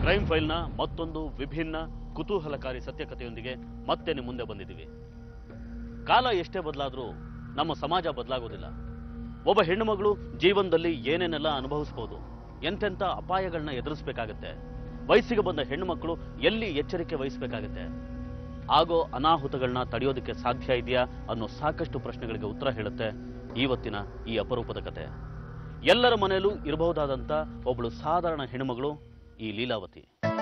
Crime ಫೈಲ್ನ ಮತ್ತೊಂದು ವಿಭಿನ್ನ ಕುತೂಹಲಕಾರಿ ಸತ್ಯಕಥೆಯೊಂದಿಗೆ ಮತ್ತೆ ನಿಮ್ಮ ಮುಂದೆ ಬಂದಿದ್ದೀವಿ ಕಾಲ ಎಷ್ಟೇ ಬದಲಾದರೂ ನಮ್ಮ ಸಮಾಜ ಬದಲಾಗೋದಿಲ್ಲ ಒಬ್ಬ ಹೆಣ್ಣುಮಗಳು ಜೀವನದಲ್ಲಿ ಏನೇನೆಲ್ಲ ಅನುಭವಿಸಬಹುದು ಎಂತೆಂಥ ಅಪಾಯಗಳನ್ನ ಎದುರಿಸಬೇಕಾಗತ್ತೆ ವಯಸ್ಸಿಗೆ ಬಂದ ಹೆಣ್ಣು ಮಕ್ಕಳು ಎಲ್ಲಿ ಎಚ್ಚರಿಕೆ ವಹಿಸಬೇಕಾಗತ್ತೆ ಆಗೋ ಅನಾಹುತಗಳನ್ನ ತಡೆಯೋದಕ್ಕೆ ಸಾಧ್ಯ ಇದೆಯಾ ಅನ್ನೋ ಸಾಕಷ್ಟು ಪ್ರಶ್ನೆಗಳಿಗೆ ಉತ್ತರ ಹೇಳುತ್ತೆ ಇವತ್ತಿನ ಈ ಅಪರೂಪದ ಕತೆ ಎಲ್ಲರ ಮನೆಯಲ್ಲೂ ಇರಬಹುದಾದಂಥ ಒಬ್ಬಳು ಸಾಧಾರಣ ಹೆಣ್ಣುಮಗಳು ಈ ಲೀಲಾವತಿ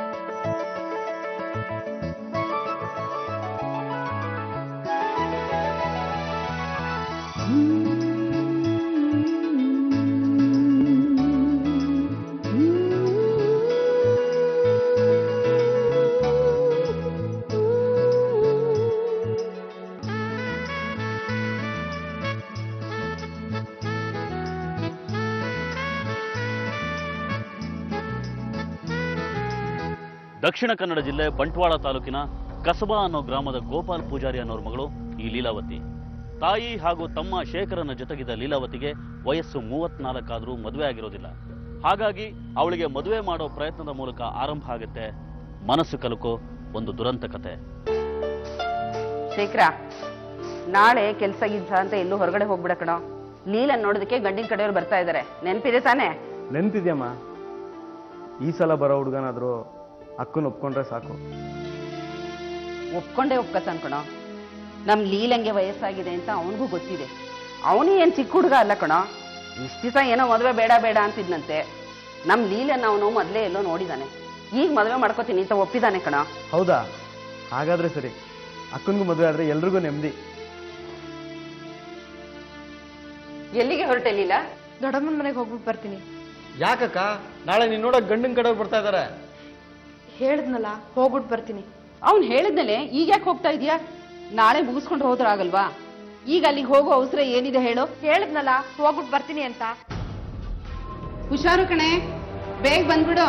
ದಕ್ಷಿಣ ಕನ್ನಡ ಜಿಲ್ಲೆ ಬಂಟ್ವಾಳ ತಾಲೂಕಿನ ಕಸಬಾ ಅನ್ನೋ ಗ್ರಾಮದ ಗೋಪಾಲ್ ಪೂಜಾರಿ ಅನ್ನೋರ ಮಗಳು ಈ ಲೀಲಾವತಿ ತಾಯಿ ಹಾಗೂ ತಮ್ಮ ಶೇಖರನ ಜೊತೆಗಿದ್ದ ಲೀಲಾವತಿಗೆ ವಯಸ್ಸು ಮೂವತ್ನಾಲ್ಕಾದ್ರೂ ಮದುವೆ ಆಗಿರೋದಿಲ್ಲ ಹಾಗಾಗಿ ಅವಳಿಗೆ ಮದುವೆ ಮಾಡೋ ಪ್ರಯತ್ನದ ಮೂಲಕ ಆರಂಭ ಆಗುತ್ತೆ ಮನಸ್ಸು ಕಲುಕೋ ಒಂದು ದುರಂತ ಕತೆ ಶೇಖರ ನಾಳೆ ಕೆಲ್ಸ ಗಿಲ್ಸ ಅಂತ ಎಲ್ಲೂ ಹೊರಗಡೆ ಹೋಗ್ಬಿಡ ಕಣೋ ಲೀಲನ್ ನೋಡೋದಕ್ಕೆ ಗಂಡಿನ ಕಡೆಯವ್ರು ಬರ್ತಾ ಇದಾರೆ ನೆನ್ಪಿದೆ ತಾನೇ ನೆನ್ಪಿದ್ಯಮ್ಮ ಈ ಸಲ ಬರೋ ಹುಡುಗನಾದ್ರೂ ಅಕ್ಕನ ಒಪ್ಕೊಂಡ್ರೆ ಸಾಕು ಒಪ್ಕೊಂಡೇ ಒಪ್ಕತಾನ್ ಕಣೋ ನಮ್ ಲೀಲಂಗೆ ವಯಸ್ಸಾಗಿದೆ ಅಂತ ಅವನಿಗೂ ಗೊತ್ತಿದೆ ಅವನು ಏನ್ ಚಿಕ್ಕ ಹುಡುಗ ಅಲ್ಲ ಕಣೋ ಇಷ್ಟ ದಿವಸ ಏನೋ ಮದುವೆ ಬೇಡ ಬೇಡ ಅಂತಿದ್ನಂತೆ ನಮ್ ಲೀಲನ್ ಅವನು ಮೊದ್ಲೇ ಎಲ್ಲೋ ನೋಡಿದಾನೆ ಈಗ ಮದುವೆ ಮಾಡ್ಕೋತೀನಿ ಅಂತ ಒಪ್ಪಿದಾನೆ ಕಣೋ ಹೌದಾ ಹಾಗಾದ್ರೆ ಸರಿ ಅಕ್ಕನಿಗೂ ಮದುವೆ ಆದ್ರೆ ಎಲ್ರಿಗೂ ನೆಮ್ಮದಿ ಎಲ್ಲಿಗೆ ಹೊರಟೆ ಲೀಲಾ ದೊಡ್ಡಮ್ಮನ ಮನೆಗೆ ಹೋಗ್ಬಿಟ್ಟು ಬರ್ತೀನಿ ಯಾಕಕ್ಕ ನಾಳೆ ನೀನ್ ನೋಡಕ್ ಗಂಡನ ಕಡೆಯವ್ರು ಬರ್ತಾ ಇದಾರೆ ಹೇಳಿದ್ನಲ್ಲ ಹೋಗ್ಬಿಟ್ಟು ಬರ್ತೀನಿ ಅವ್ನು ಹೇಳಿದ್ಮೇಲೆ ಈಗ ಯಾಕೆ ಹೋಗ್ತಾ ಇದೀಯಾ ನಾಳೆ ಮುಗಿಸ್ಕೊಂಡು ಹೋದ್ರಾಗಲ್ವಾ ಈಗ ಅಲ್ಲಿಗೆ ಹೋಗೋ ಅವಸರ ಏನಿದೆ ಹೇಳು ಹೇಳಿದ್ನಲ್ಲ ಹೋಗ್ಬಿಟ್ಟು ಬರ್ತೀನಿ ಅಂತ ಹುಷಾರು ಕಣೆ ಬೇಗ ಬಂದ್ಬಿಡು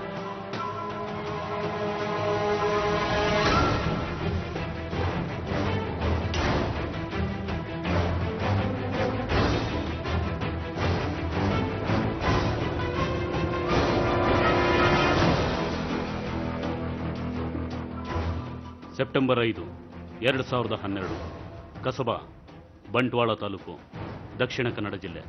ಸೆಪ್ಟೆಂಬರ್ ಐದು ಎರಡು ಸಾವಿರದ ಹನ್ನೆರಡು ಕಸಬಾ ಬಂಟ್ವಾಳ ತಾಲೂಕು ದಕ್ಷಿಣ ಕನ್ನಡ ಜಿಲ್ಲೆ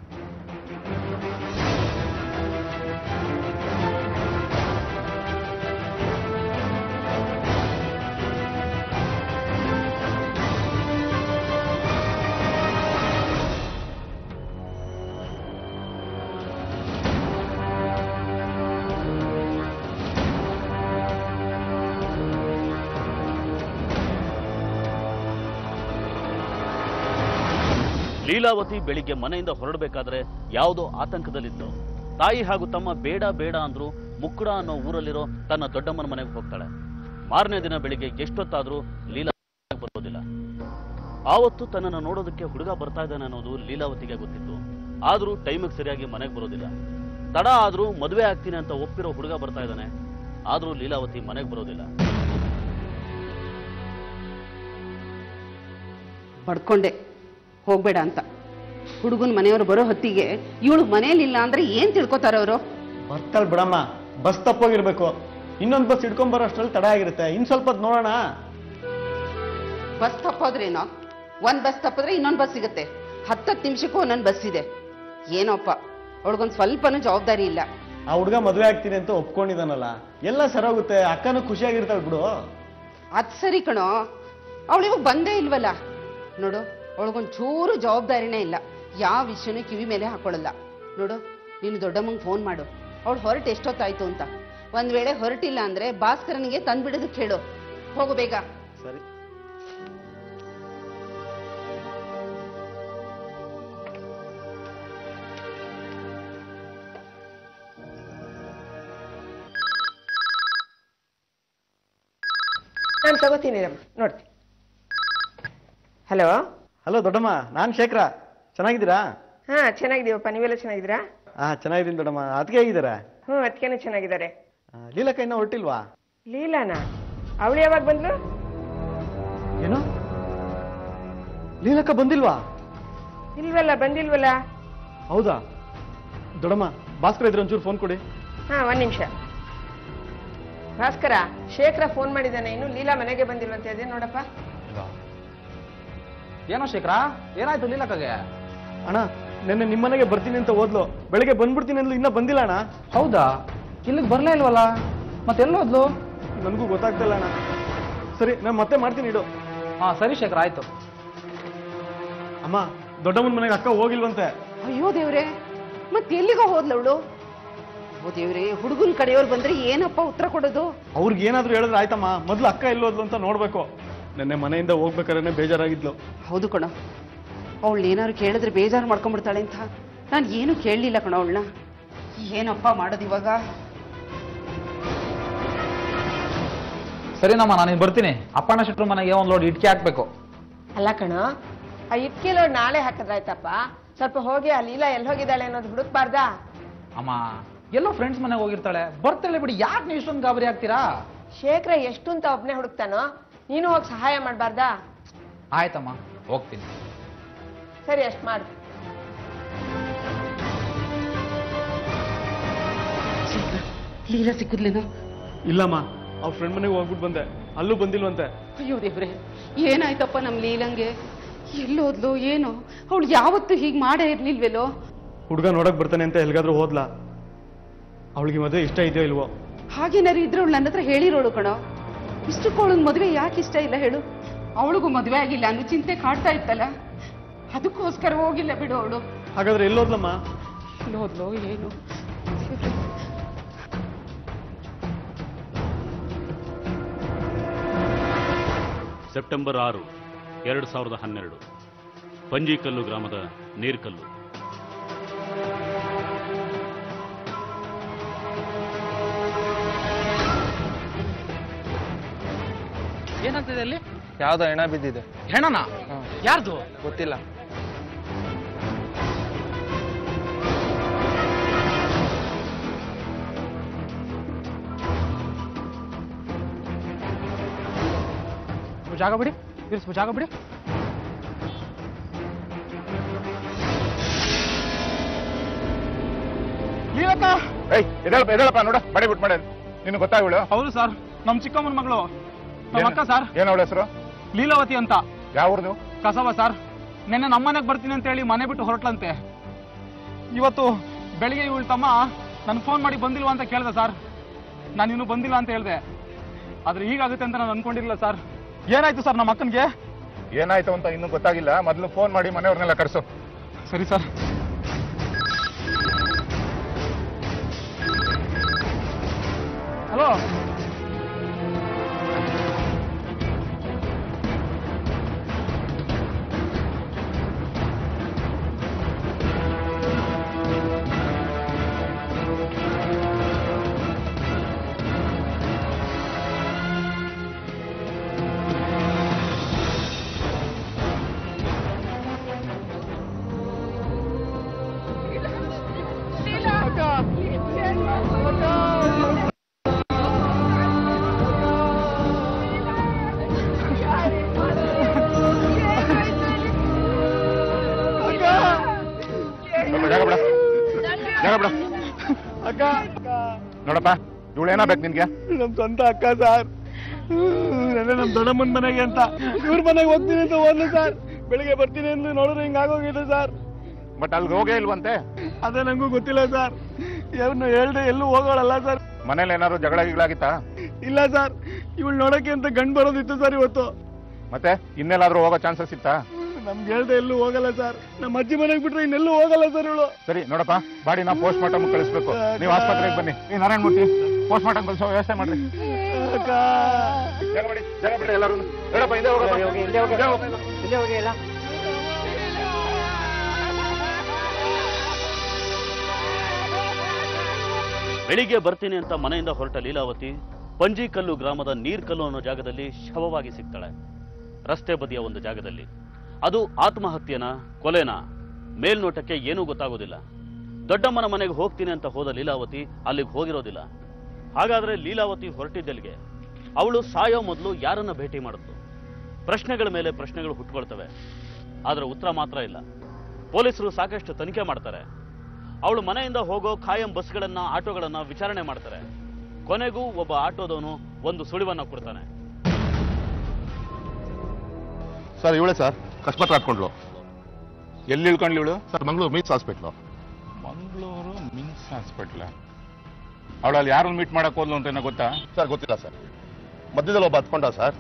ಲೀಲಾವತಿ ಬೆಳಿಗ್ಗೆ ಮನೆಯಿಂದ ಹೊರಡಬೇಕಾದ್ರೆ ಯಾವುದೋ ಆತಂಕದಲ್ಲಿದ್ದು ತಾಯಿ ಹಾಗೂ ತಮ್ಮ ಬೇಡ ಬೇಡ ಅಂದ್ರು ಮುಕ್ಕುಡ ಅನ್ನೋ ಊರಲ್ಲಿರೋ ತನ್ನ ದೊಡ್ಡಮ್ಮನ ಮನೆಗೆ ಹೋಗ್ತಾಳೆ ಮಾರನೇ ದಿನ ಬೆಳಿಗ್ಗೆ ಎಷ್ಟೊತ್ತಾದ್ರೂ ಲೀಲಾ ಮನೆಗ್ ಬರೋದಿಲ್ಲ ಆವತ್ತು ತನ್ನನ್ನು ನೋಡೋದಕ್ಕೆ ಹುಡುಗ ಬರ್ತಾ ಇದ್ದಾನೆ ಅನ್ನೋದು ಲೀಲಾವತಿಗೆ ಗೊತ್ತಿತ್ತು ಆದ್ರೂ ಟೈಮಿಗೆ ಸರಿಯಾಗಿ ಮನೆಗೆ ಬರೋದಿಲ್ಲ ತಡ ಆದ್ರೂ ಮದುವೆ ಆಗ್ತೀನಿ ಅಂತ ಒಪ್ಪಿರೋ ಹುಡುಗ ಬರ್ತಾ ಇದ್ದಾನೆ ಆದ್ರೂ ಲೀಲಾವತಿ ಮನೆಗೆ ಬರೋದಿಲ್ಲ ಬಡ್ಕೊಂಡೆ ಹೋಗ್ಬೇಡ ಅಂತ ಹುಡುಗನ ಮನೆಯವರು ಬರೋ ಹೊತ್ತಿಗೆ ಇವಳು ಮನೇಲಿಲ್ಲ ಅಂದ್ರೆ ಏನ್ ತಿಳ್ಕೊತಾರ ಅವರು ಬರ್ತಾಳೆ ಬಿಡಮ್ಮ ಬಸ್ ತಪ್ಪೋಗಿರ್ಬೇಕು ಇನ್ನೊಂದು ಬಸ್ ಹಿಡ್ಕೊಂಡ್ ಬರೋ ಅಷ್ಟ್ರಲ್ಲಿ ತಡ ಆಗಿರುತ್ತೆ ಇನ್ ಸ್ವಲ್ಪ ಹೊತ್ತು ನೋಡೋಣ ಬಸ್ ತಪ್ಪೋದ್ರೇನೋ ಒಂದ್ ಬಸ್ ತಪ್ಪಿದ್ರೆ ಇನ್ನೊಂದ್ ಬಸ್ ಸಿಗುತ್ತೆ ಹತ್ತತ್ತು ನಿಮಿಷಕ್ಕೂ ಒಂದೊಂದು ಬಸ್ ಇದೆ ಏನೋಪ್ಪ ಅವಳಿಗೊಂದು ಸ್ವಲ್ಪನೂ ಜವಾಬ್ದಾರಿ ಇಲ್ಲ ಆ ಹುಡುಗ ಮದುವೆ ಆಗ್ತೀನಿ ಅಂತ ಒಪ್ಕೊಂಡಿದ್ದಾನಲ್ಲ ಎಲ್ಲ ಸರೋಗುತ್ತೆ ಅಕ್ಕನೂ ಖುಷಿಯಾಗಿರ್ತಾಳೆ ಬಿಡು ಅದ್ ಸರಿ ಕಣೋ ಅವಳು ಇವಾಗ ಬಂದೇ ಇಲ್ವಲ್ಲ ನೋಡು ಅವಳಿಗೊಂದು ಚೂರು ಜವಾಬ್ದಾರಿನೇ ಇಲ್ಲ ಯಾವ ವಿಷಯನೂ ಕಿವಿ ಮೇಲೆ ಹಾಕೊಳ್ಳಲ್ಲ ನೋಡು ನೀನು ದೊಡ್ಡಮ್ಮಂಗೆ ಫೋನ್ ಮಾಡು ಅವಳು ಹೊರಟು ಎಷ್ಟೊತ್ತಾಯ್ತು ಅಂತ ಒಂದ್ ವೇಳೆ ಹೊರಟಿಲ್ಲ ಅಂದ್ರೆ ಭಾಸ್ಕರನಿಗೆ ತಂದ್ಬಿಡೋದಕ್ಕೆ ಹೇಳು ಹೋಗು ಬೇಗ ಸರಿ ನಾನು ತಗೋತೀನಿ ರಮ್ಮ ನೋಡ್ತೀನಿ ಹಲೋ ಹಲೋ ದೊಡ್ಡಮ್ಮ ನಾನ್ ಶೇಖರ ಚೆನ್ನಾಗಿದ್ದೀರಾ ಹಾ ಚೆನ್ನಾಗಿದ್ದೀವಪ್ಪ ನೀವೆಲ್ಲ ಚೆನ್ನಾಗಿದ್ದೀರಾ ಹಾ ಚೆನ್ನಾಗಿದ್ದೀನಿ ದೊಡ್ಡಮ್ಮ ಅದಕ್ಕೆ ಹೇಗಿದ್ದೀರಾ ಹ್ಞೂ ಅದಕ್ಕೇನೆ ಚೆನ್ನಾಗಿದ್ದಾರೆ ಆ, ಲೀಲಕ್ಕ ಇನ್ನೂ ಹೊರಟಿಲ್ವಾ ಲೀಲಾನಾ ಅವಳು ಯಾವಾಗ ಬಂದ್ಲು ಏನು ಲೀಲಕ್ಕ ಬಂದಿಲ್ವಾ ಇಲ್ವಲ್ಲ ಬಂದಿಲ್ವಲ್ಲ ಹೌದಾ ದೊಡ್ಡಮ್ಮ ಭಾಸ್ಕರ್ ಇದ್ರೆ ಒಂಚೂರು ಫೋನ್ ಕೊಡಿ ಹಾ ಒಂದ್ ನಿಮಿಷ ಭಾಸ್ಕರ ಶೇಖರ ಫೋನ್ ಮಾಡಿದ್ದಾನೆ ಇನ್ನು ಲೀಲಾ ಮನೆಗೆ ಬಂದಿಲ್ವಂತೆ ಅದೇ ನೋಡಪ್ಪ ಏನೋ ಶೇಖರ ಏನಾಯ್ತು ಲೀಲಕ್ಕಗೆ ಅಣ್ಣ ನಿನ್ನೆ ನಿಮ್ಮನೆಗೆ ಬರ್ತೀನಿ ಅಂತ ಓದ್ಲು ಬೆಳಿಗ್ಗೆ ಬಂದ್ಬಿಡ್ತೀನಿ ಅಂದ್ಲು ಇನ್ನೂ ಬಂದಿಲ್ಲ ಅಣ್ಣ ಹೌದಾ ಇಲ್ಲಿಗೆ ಬರ್ಲೇ ಇಲ್ವಲ್ಲ ಮತ್ತೆಲ್ಲೋದ್ಲು ನನಗೂ ಗೊತ್ತಾಗ್ತಿಲ್ಲ ಅಣ್ಣ ಸರಿ ನಾನು ಮತ್ತೆ ಮಾಡ್ತೀನಿ ಇಡು ಹಾ ಸರಿ ಶೇಖರ ಆಯ್ತು ಅಮ್ಮ ದೊಡ್ಡಮ್ಮನ ಮನೆಗೆ ಅಕ್ಕ ಹೋಗಿಲ್ವಂತೆ ಅಯ್ಯೋ ದೇವ್ರೆ ಮತ್ತೆ ಎಲ್ಲಿಗೋ ಹೋದ್ಲವಳು ಓ ದೇವ್ರೆ ಹುಡುಗನ ಕಡೆಯವ್ರು ಬಂದ್ರೆ ಏನಪ್ಪ ಉತ್ತರ ಕೊಡೋದು ಅವ್ರಿಗೆ ಏನಾದ್ರೂ ಹೇಳಿದ್ರೆ ಆಯ್ತಮ್ಮ ಮೊದ್ಲು ಅಕ್ಕ ಎಲ್ಲೋದ್ಲು ಅಂತ ನೋಡ್ಬೇಕು ನೆನ್ನೆ ಮನೆಯಿಂದ ಹೋಗ್ಬೇಕಾದ್ರೆ ಬೇಜಾರಾಗಿದ್ಲು ಹೌದು ಕಣ ಅವಳು ಏನಾದ್ರು ಕೇಳಿದ್ರೆ ಬೇಜಾರು ಮಾಡ್ಕೊಂಡ್ಬಿಡ್ತಾಳೆ ಅಂತ ನಾನು ಏನು ಕೇಳಲಿಲ್ಲ ಕಣ ಅವಳನ್ನ ಏನಪ್ಪ ಮಾಡೋದು ಇವಾಗ ಸರಿನಮ್ಮ ನಾನು ಬರ್ತೀನಿ ಅಪ್ಪಣ್ಣ ಶೆಟ್ರು ಮನೆಗೆ ಒಂದು ಲೋಡ್ ಇಟ್ಕೆ ಹಾಕ್ಬೇಕು ಅಲ್ಲ ಕಣ ಆ ಇಟ್ಕೆ ಲೋಡ್ ನಾಳೆ ಹಾಕಿದ್ರಾಯ್ತಪ್ಪ ಸ್ವಲ್ಪ ಹೋಗಿ ಆ ಲೀಲಾ ಎಲ್ಲಿ ಹೋಗಿದ್ದಾಳೆ ಅನ್ನೋದು ಹುಡುಕ್ಬಾರ್ದಾ ಅಮ್ಮ ಎಲ್ಲೋ ಫ್ರೆಂಡ್ಸ್ ಮನೆಗೆ ಹೋಗಿರ್ತಾಳೆ ಬರ್ತಾಳೆ ಬಿಡಿ ಯಾಕೆ ನೀವು ಇಷ್ಟೊಂದು ಗಾಬರಿ ಆಗ್ತೀರಾ ಶೇಖರ ಎಷ್ಟು ಅಂತ ಒಬ್ನೇ ಹುಡುಕ್ತಾನೋ ನೀನು ಹೋಗಿ ಸಹಾಯ ಮಾಡಬಾರ್ದಾ ಆಯ್ತಮ್ಮ ಹೋಗ್ತೀನಿ ಸರಿ ಅಷ್ಟು ಮಾಡು ಲೀಲಾ ಸಿಕ್ಕಿದ್ಲೇನೋ ಇಲ್ಲಮ್ಮ ಅವ್ರ ಫ್ರೆಂಡ್ ಮನೆಗೆ ಹೋಗ್ಬಿಟ್ಟು ಬಂದೆ ಅಲ್ಲೂ ಬಂದಿಲ್ವಂತೆ ಅಯ್ಯೋ ದೇವ್ರೆ ಏನಾಯ್ತಪ್ಪ ನಮ್ಮ ಲೀಲಂಗೆ ಎಲ್ಲೋದ್ಲು ಏನು ಅವಳು ಯಾವತ್ತೂ ಹೀಗೆ ಮಾಡೇ ಇರ್ಲಿಲ್ವೇಲೋ ಹುಡುಗ ನೋಡಕ್ ಬರ್ತಾನೆ ಅಂತ ಎಲ್ಗಾದ್ರೂ ಹೋದ್ಲಾ ಅವಳಿಗೆ ಮದುವೆ ಇಷ್ಟ ಇದೆಯೋ ಇಲ್ವೋ ಹಾಗೇನಾರು ಇದ್ರೆ ಅವಳು ನನ್ನ ಹತ್ರ ಹೇಳಿರೋಳು ಕಣೋ ಇಷ್ಟಕ್ಕೂ ಅವಳಿಗೆ ಮದುವೆ ಯಾಕೆ ಇಷ್ಟ ಇಲ್ಲ ಹೇಳು ಅವಳಿಗೂ ಮದುವೆ ಆಗಿಲ್ಲ ಅನ್ನೋ ಚಿಂತೆ ಕಾಡ್ತಾ ಇತ್ತಲ್ಲ ಅದಕ್ಕೋಸ್ಕರ ಹೋಗಿಲ್ಲ ಬಿಡು ಅವಳು ಹಾಗಾದ್ರೆ ಎಲ್ಲೋದ್ಲಮ್ಮ ಎಲ್ಲೋದ್ಲು ಏನು ಸೆಪ್ಟೆಂಬರ್ ಆರು ಎರಡು ಸಾವಿರದ ಹನ್ನೆರಡು ಪಂಜಿಕಲ್ಲು ಗ್ರಾಮದ ನೀರ್ಕಲ್ಲು ಏನಾಗ್ತಿದೆ ಅಲ್ಲಿ ಯಾವ್ದೋ ಹೆಣ ಬಿದ್ದಿದೆ ಹೆಣನ ಯಾರ್ದು ಗೊತ್ತಿಲ್ಲ ಸ್ವಲ್ಪ ಜಾಗ ಬಿಡಿ ಇರಿಸ್ಬೋ ಜಾಗ ಬಿಡಿ ಲೀಲಕ್ಕ ಏಯ್ ಎದೇಳಪ್ಪ ಎದೇಳಪ್ಪ ನೋಡ ಮಾಡಿ ಬಿಟ್ಟು ಮಾಡಿ ನಿನ್ ಗೊತ್ತಾಗ್ಬಿಡು ಹೌದು ಸರ್ ನಮ್ ಚಿಕ್ಕಮ್ಮನ ಮಗಳು ನಮ್ಮ ಅಕ್ಕ ಸರ್ ಏನ್ ಅವಳ ಹೆಸರು ಲೀಲಾವತಿ ಅಂತ ಯಾವ ಊರು ನೀವು ಕಸವ ಸರ್ ನಿನ್ನೆ ನಮ್ಮನೆಗೆ ಬರ್ತೀನಿ ಅಂತ ಹೇಳಿ ಮನೆ ಬಿಟ್ಟು ಹೊರಟ್ಲಂತೆ ಇವತ್ತು ಬೆಳಿಗ್ಗೆ ಇವಳು ತಮ್ಮ ನನ್ ಫೋನ್ ಮಾಡಿ ಬಂದಿಲ್ವಾ ಅಂತ ಕೇಳ್ದೆ ಸರ್ ನಾನು ಇನ್ನೂ ಬಂದಿಲ್ಲ ಅಂತ ಹೇಳ್ದೆ ಆದ್ರೆ ಹೀಗಾಗುತ್ತೆ ಅಂತ ನಾನು ಅನ್ಕೊಂಡಿರ್ಲಿಲ್ಲ ಸರ್ ಏನಾಯ್ತು ಸರ್ ನಮ್ಮ ಅಕ್ಕನಿಗೆ ಏನಾಯ್ತು ಅಂತ ಇನ್ನೂ ಗೊತ್ತಾಗಿಲ್ಲ ಮೊದ್ಲು ಫೋನ್ ಮಾಡಿ ಮನೆಯವ್ರನ್ನೆಲ್ಲ ಕರ್ಸು ಸರಿ ಸರ್ ಹಲೋ ಸ್ವಲ್ಪ ಜಾಗ ಬಿಡ ಜಾಗ ಬಿಡ ಅಕ್ಕ ನೋಡಪ್ಪ ಇವಳು ಏನಾಗ್ಬೇಕು ನಿನ್ಗೆ ನಮ್ ಸ್ವಂತ ಅಕ್ಕ ಸರ್ ನೆನ್ನೆ ನಮ್ ದೊಡ್ಡಮ್ಮನ ಮನೆಗೆ ಅಂತ ಇವ್ರ ಮನೆಗೆ ಹೋಗ್ತೀನಿ ಅಂತ ಹೋದ್ಲು ಸರ್ ಬೆಳಿಗ್ಗೆ ಬರ್ತೀನಿ ಅಂತ ನೋಡಿದ್ರೆ ಹಿಂಗ್ ಆಗೋಗಿದೆ ಸರ್ ಬಟ್ ಅಲ್ಲಿ ಹೋಗೇ ಇಲ್ವಂತೆ ಅದೇ ನಂಗೂ ಗೊತ್ತಿಲ್ಲ ಸರ್ ಯಾವನ್ನ ಹೇಳ್ದೆ ಎಲ್ಲೂ ಹೋಗೋಳಲ್ಲ ಸರ್ ಮನೇಲಿ ಏನಾದ್ರು ಜಗಳ ಗಿಗಳಾಗಿತ್ತಾ ಇಲ್ಲ ಸರ್ ಇವಳು ನೋಡಕ್ಕೆ ಅಂತ ಗಂಡ್ ಬರೋದಿತ್ತು ಸರ್ ಇವತ್ತು ಮತ್ತೆ ಇನ್ನೆಲ್ಲಾದ್ರೂ ಹೋಗೋ ಚಾನ್ಸಸ್ ಇತ್ತಾ ನಮ್ಗೆ ಹೇಳ್ದೆ ಎಲ್ಲೂ ಹೋಗಲ್ಲ ಸರ್ ನಮ್ಮ ಅಜ್ಜಿ ಮನೆಗೆ ಬಿಟ್ರೆ ಇನ್ನೆಲ್ಲೂ ಹೋಗಲ್ಲ ಸರ್ ಇವಳು ಸರಿ ನೋಡಪ್ಪ ಬಾಡಿ ನಾವು ಪೋಸ್ಟ್ ಮಾರ್ಟಮ್ ಕಳಿಸ್ಬೇಕು ನೀವು ಆಸ್ಪತ್ರೆಗೆ ಬನ್ನಿ ಈ ನಾರಾಯಣ ಮೂರ್ತಿ ಪೋಸ್ಟ್ ಮಾರ್ಟಮ್ ಕಳಿಸೋ ವ್ಯವಸ್ಥೆ ಮಾಡ್ರಿ ಜಾಗ ಬಿಡಿ ಜಾಗ ಬಿಡಿ ಎಲ್ಲರೂ ಹೇಳಪ್ಪ ಹಿಂದೆ ಹೋಗಪ್ಪ. ಹಿಂದೆ ಹೋಗು. ಬೆಳಿಗ್ಗೆ ಬರ್ತೀನಿ ಅಂತ ಮನೆಯಿಂದ ಹೊರಟ ಲೀಲಾವತಿ ಪಂಜಿಕಲ್ಲು ಗ್ರಾಮದ ನೀರ್ಕಲ್ಲು ಅನ್ನೋ ಜಾಗದಲ್ಲಿ ಶವವಾಗಿ ಸಿಗ್ತಾಳೆ ರಸ್ತೆ ಬದಿಯ ಒಂದು ಜಾಗದಲ್ಲಿ ಅದು ಆತ್ಮಹತ್ಯೆನ ಕೊಲೆನ ಮೇಲ್ನೋಟಕ್ಕೆ ಏನೂ ಗೊತ್ತಾಗೋದಿಲ್ಲ ದೊಡ್ಡಮ್ಮನ ಮನೆಗೆ ಹೋಗ್ತೀನಿ ಅಂತ ಹೋದ ಲೀಲಾವತಿ ಅಲ್ಲಿಗೆ ಹೋಗಿರೋದಿಲ್ಲ ಹಾಗಾದ್ರೆ ಲೀಲಾವತಿ ಹೊರಟಿದ್ದೆಲ್ಲಿಗೆ ಅವಳು ಸಾಯೋ ಮೊದಲು ಯಾರನ್ನ ಭೇಟಿ ಮಾಡಿದ್ಲು ಪ್ರಶ್ನೆಗಳ ಮೇಲೆ ಪ್ರಶ್ನೆಗಳು ಹುಟ್ಕೊಳ್ತವೆ ಆದ್ರೆ ಉತ್ತರ ಮಾತ್ರ ಇಲ್ಲ ಪೊಲೀಸರು ಸಾಕಷ್ಟು ತನಿಖೆ ಮಾಡ್ತಾರೆ ಅವಳು ಮನೆಯಿಂದ ಹೋಗೋ ಖಾಯಂ ಬಸ್ಗಳನ್ನ ಆಟೋಗಳನ್ನ ವಿಚಾರಣೆ ಮಾಡ್ತಾರೆ ಕೊನೆಗೂ ಒಬ್ಬ ಆಟೋದವನು ಒಂದು ಸುಳಿವನ್ನ ಕೊಡ್ತಾನೆ ಸರ್ ಇವಳೆ ಸರ್ ಕಸ್ಮತ್ ಹಾಕೊಂಡ್ಲು ಎಲ್ಲಿ ಇಳ್ಕೊಂಡ್ಲಿ ಇವಳು sir Mangaluru means hospital Mangaluru means ಹಾಸ್ಪಿಟ್ಲ ಅವಳಲ್ಲಿ ಯಾರನ್ನು ಮೀಟ್ ಮಾಡಕ್ ಹೋದ್ಲು ಅಂತ ಏನೋ ಗೊತ್ತಾ ಸರ್ ಗೊತ್ತಿಲ್ಲ ಸರ್ ಮಧ್ಯದಲ್ಲಿ ಒಬ್ಬ ಹತ್ಕೊಂಡ ಸರ್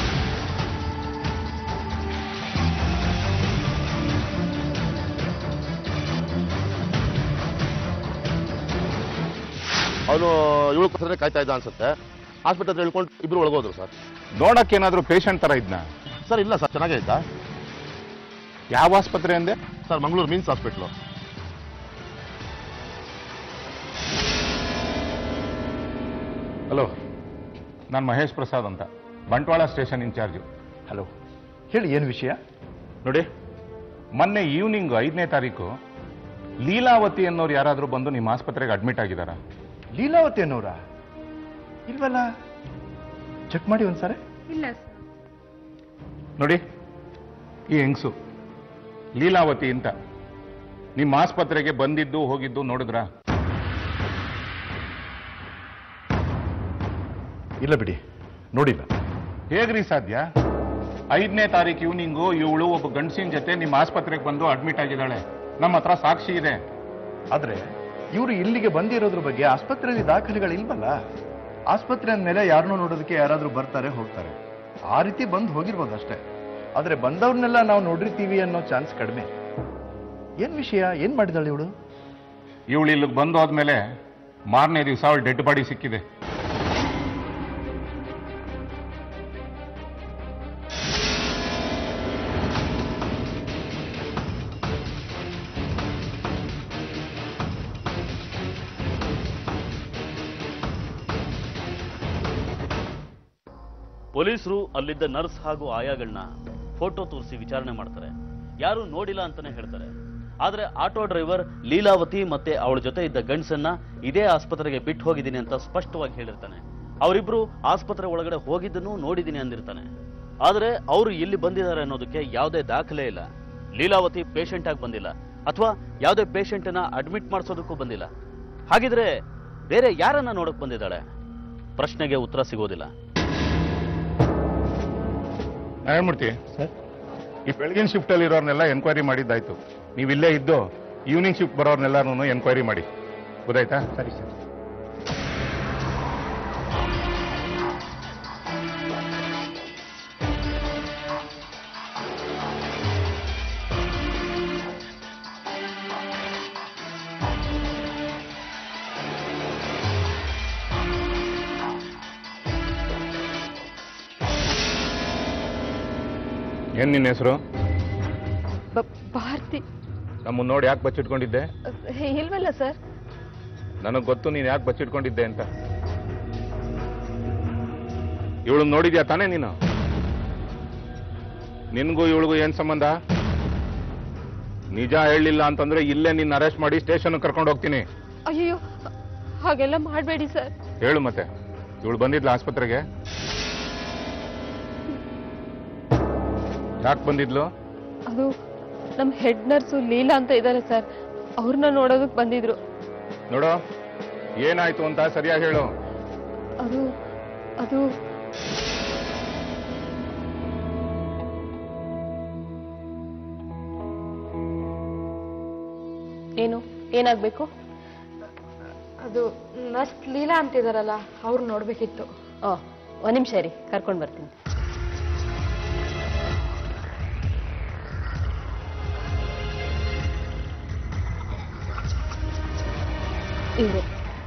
ಅವನು ಇವಳು ಕಾಯ್ತಾ ಇದ್ದ ಅನ್ಸುತ್ತೆ ಹಾಸ್ಪಿಟಲ್ ಹತ್ರ ಇಳ್ಕೊಂಡು ಇಬ್ರು ಒಳಗೋದ್ರು ಸರ್ ನೋಡಕ್ ಏನಾದ್ರು ಪೇಷಂಟ್ ತರ ಇದ್ನ ಸರ್ ಇಲ್ಲ ಸರ್ ಚೆನ್ನಾಗೇ ಇದ್ದ ಯಾವ ಆಸ್ಪತ್ರೆ ಅಂದೆ sir Mangaluru means hospital hello ನಾನು ಮಹೇಶ್ ಪ್ರಸಾದ್ ಅಂತ ಬಂಟ್ವಾಳ ಸ್ಟೇಷನ್ ಇನ್ಚಾರ್ಜು ಹಲೋ ಹೇಳಿ ಏನು ವಿಷಯ ನೋಡಿ ಮೊನ್ನೆ ಈವ್ನಿಂಗ್ ಐದನೇ ತಾರೀಕು ಲೀಲಾವತಿ ಅನ್ನೋರು ಯಾರಾದರೂ ಬಂದು ನಿಮ್ಮ ಆಸ್ಪತ್ರೆಗೆ ಅಡ್ಮಿಟ್ ಆಗಿದ್ದಾರಾ ಲೀಲಾವತಿ ಅನ್ನೋರ ಇಲ್ವಲ್ಲ ಚೆಕ್ ಮಾಡಿ ಒಂದ್ಸಾರಿ ಇಲ್ಲ ನೋಡಿ ಈ ಹೆಂಗ್ಸು ಲೀಲಾವತಿ ಅಂತ ನಿಮ್ಮ ಆಸ್ಪತ್ರೆಗೆ ಬಂದಿದ್ದು ಹೋಗಿದ್ದು ನೋಡಿದ್ರಾ ಇಲ್ಲ ಬಿಡಿ ನೋಡಿಲ್ಲ ಹೇಗ್ರಿ ಸಾಧ್ಯ ಐದನೇ ತಾರೀಕು ಈವ್ನಿಂಗು ಇವಳು ಒಬ್ಬ ಗಂಡಸಿನ ಜೊತೆ ನಿಮ್ಮ ಆಸ್ಪತ್ರೆಗೆ ಬಂದು ಅಡ್ಮಿಟ್ ಆಗಿದ್ದಾಳೆ ನಮ್ಮ ಹತ್ರ ಸಾಕ್ಷಿ ಇದೆ ಆದ್ರೆ ಇವರು ಇಲ್ಲಿಗೆ ಬಂದಿರೋದ್ರ ಬಗ್ಗೆ ಆಸ್ಪತ್ರೆಯಲ್ಲಿ ದಾಖಲೆಗಳಿಲ್ವಲ್ಲ ಆಸ್ಪತ್ರೆ ಅಂದಮೇಲೆ ಯಾರನ್ನೂ ನೋಡೋದಕ್ಕೆ ಯಾರಾದ್ರೂ ಬರ್ತಾರೆ ಹೋಗ್ತಾರೆ ಆ ರೀತಿ ಬಂದು ಹೋಗಿರ್ಬೋದು ಅಷ್ಟೇ ಆದ್ರೆ ಬಂದವ್ರನ್ನೆಲ್ಲ ನಾವು ನೋಡಿರ್ತೀವಿ ಅನ್ನೋ ಚಾನ್ಸ್ ಕಡಿಮೆ ಏನ್ ವಿಷಯ ಏನ್ ಮಾಡಿದಾಳೆ ಇವಳು ಇವಳು ಇಲ್ಲಿಗೆ ಬಂದು ಹೋದ್ಮೇಲೆ ಮಾರನೇ ದಿವಸ ಅವಳು ಡೆಡ್ ಬಾಡಿ ಸಿಕ್ಕಿದೆ ಪೊಲೀಸರು ಅಲ್ಲಿದ್ದ ನರ್ಸ್ ಹಾಗೂ ಆಯಾಗಳನ್ನ ಫೋಟೋ ತೋರಿಸಿ ವಿಚಾರಣೆ ಮಾಡ್ತಾರೆ ಯಾರು ನೋಡಿಲ್ಲ ಅಂತಾನೆ ಹೇಳ್ತಾರೆ ಆದ್ರೆ ಆಟೋ ಡ್ರೈವರ್ ಲೀಲಾವತಿ ಮತ್ತೆ ಅವಳ ಜೊತೆ ಇದ್ದ ಗಂಡ್ಸನ್ನ ಇದೇ ಆಸ್ಪತ್ರೆಗೆ ಬಿಟ್ಟು ಹೋಗಿದ್ದೀನಿ ಅಂತ ಸ್ಪಷ್ಟವಾಗಿ ಹೇಳಿರ್ತಾನೆ ಅವರಿಬ್ರು ಆಸ್ಪತ್ರೆ ಒಳಗಡೆ ಹೋಗಿದ್ದನ್ನು ನೋಡಿದ್ದೀನಿ ಅಂದಿರ್ತಾನೆ ಆದ್ರೆ ಅವರು ಎಲ್ಲಿ ಬಂದಿದ್ದಾರೆ ಅನ್ನೋದಕ್ಕೆ ಯಾವುದೇ ದಾಖಲೆ ಇಲ್ಲ ಲೀಲಾವತಿ ಪೇಷಂಟ್ ಆಗಿ ಬಂದಿಲ್ಲ ಅಥವಾ ಯಾವುದೇ ಪೇಷಂಟ್ ಅನ್ನ ಅಡ್ಮಿಟ್ ಮಾಡಿಸೋದಕ್ಕೂ ಬಂದಿಲ್ಲ ಹಾಗಿದ್ರೆ ಬೇರೆ ಯಾರನ್ನ ನೋಡಕ್ ಬಂದಿದ್ದಾಳೆ ಪ್ರಶ್ನೆಗೆ ಉತ್ತರ ಸಿಗೋದಿಲ್ಲ ನಾರಾಯಣಮೂರ್ತಿ ಈ ಬೆಳಗಿನ ಶಿಫ್ಟ್ ಅಲ್ಲಿ ಇರೋರ್ನೆಲ್ಲ ಎನ್ಕ್ವೈರಿ ಮಾಡಿದ್ದಾಯ್ತು ನೀವು ಇಲ್ಲೇ ಇದ್ದು ಈವ್ನಿಂಗ್ ಶಿಫ್ಟ್ ಬರೋರ್ನೆಲ್ಲಾನು ಎನ್ಕ್ವೈರಿ ಮಾಡಿ ಗೊತ್ತಾಯ್ತಾ ಸರಿ ಸರಿ ಏನ್ ನಿನ್ನ ಹೆಸರು ಭಾರತಿ ನಮ್ಮನ್ನ ನೋಡಿ ಯಾಕೆ ಬಚ್ಚಿಟ್ಕೊಂಡಿದ್ದೆ ಇಲ್ವಲ್ಲ ಸರ್ ನನಗೆ ಗೊತ್ತು ನೀನು ಯಾಕೆ ಬಚ್ಚಿಟ್ಕೊಂಡಿದ್ದೆ ಅಂತ ಇವಳು ನೋಡಿದ್ಯಾ ತಾನೇ ನೀನು ನಿನ್ಗೂ ಇವಳಿಗೂ ಏನ್ ಸಂಬಂಧ ನಿಜ ಹೇಳಲಿಲ್ಲ ಅಂತಂದ್ರೆ ಇಲ್ಲೇ ನಿನ್ನ ಅರೆಸ್ಟ್ ಮಾಡಿ ಸ್ಟೇಷನ್ ಕರ್ಕೊಂಡು ಹೋಗ್ತೀನಿ ಅಯ್ಯೋ ಹಾಗೆಲ್ಲ ಮಾಡಬೇಡಿ ಸರ್ ಹೇಳು ಮತ್ತೆ ಇವಳು ಬಂದಿದ್ಲ ಆಸ್ಪತ್ರೆಗೆ ಯಾಕೆ ಬಂದಿದ್ಲು ಅದು ನಮ್ಮ ಹೆಡ್ ನರ್ಸು ಲೀಲಾ ಅಂತ ಇದ್ದಾರೆ ಸರ್ ಅವ್ರನ್ನ ನೋಡೋದಕ್ಕೆ ಬಂದಿದ್ರು ನೋಡು ಏನಾಯ್ತು ಅಂತ ಸರಿಯಾಗಿ ಹೇಳು ಅದು ಅದು ಏನು ಏನಾಗಬೇಕು ಅದು ನರ್ಸ್ ಲೀಲಾ ಅಂತಿದಾರಲ್ಲ ಅವ್ರು ನೋಡ್ಬೇಕಿತ್ತು ಓ ಒಂದು ನಿಮಿಷ ರೀ ಕರ್ಕೊಂಡು ಬರ್ತೀನಿ ಇವ್ರೆ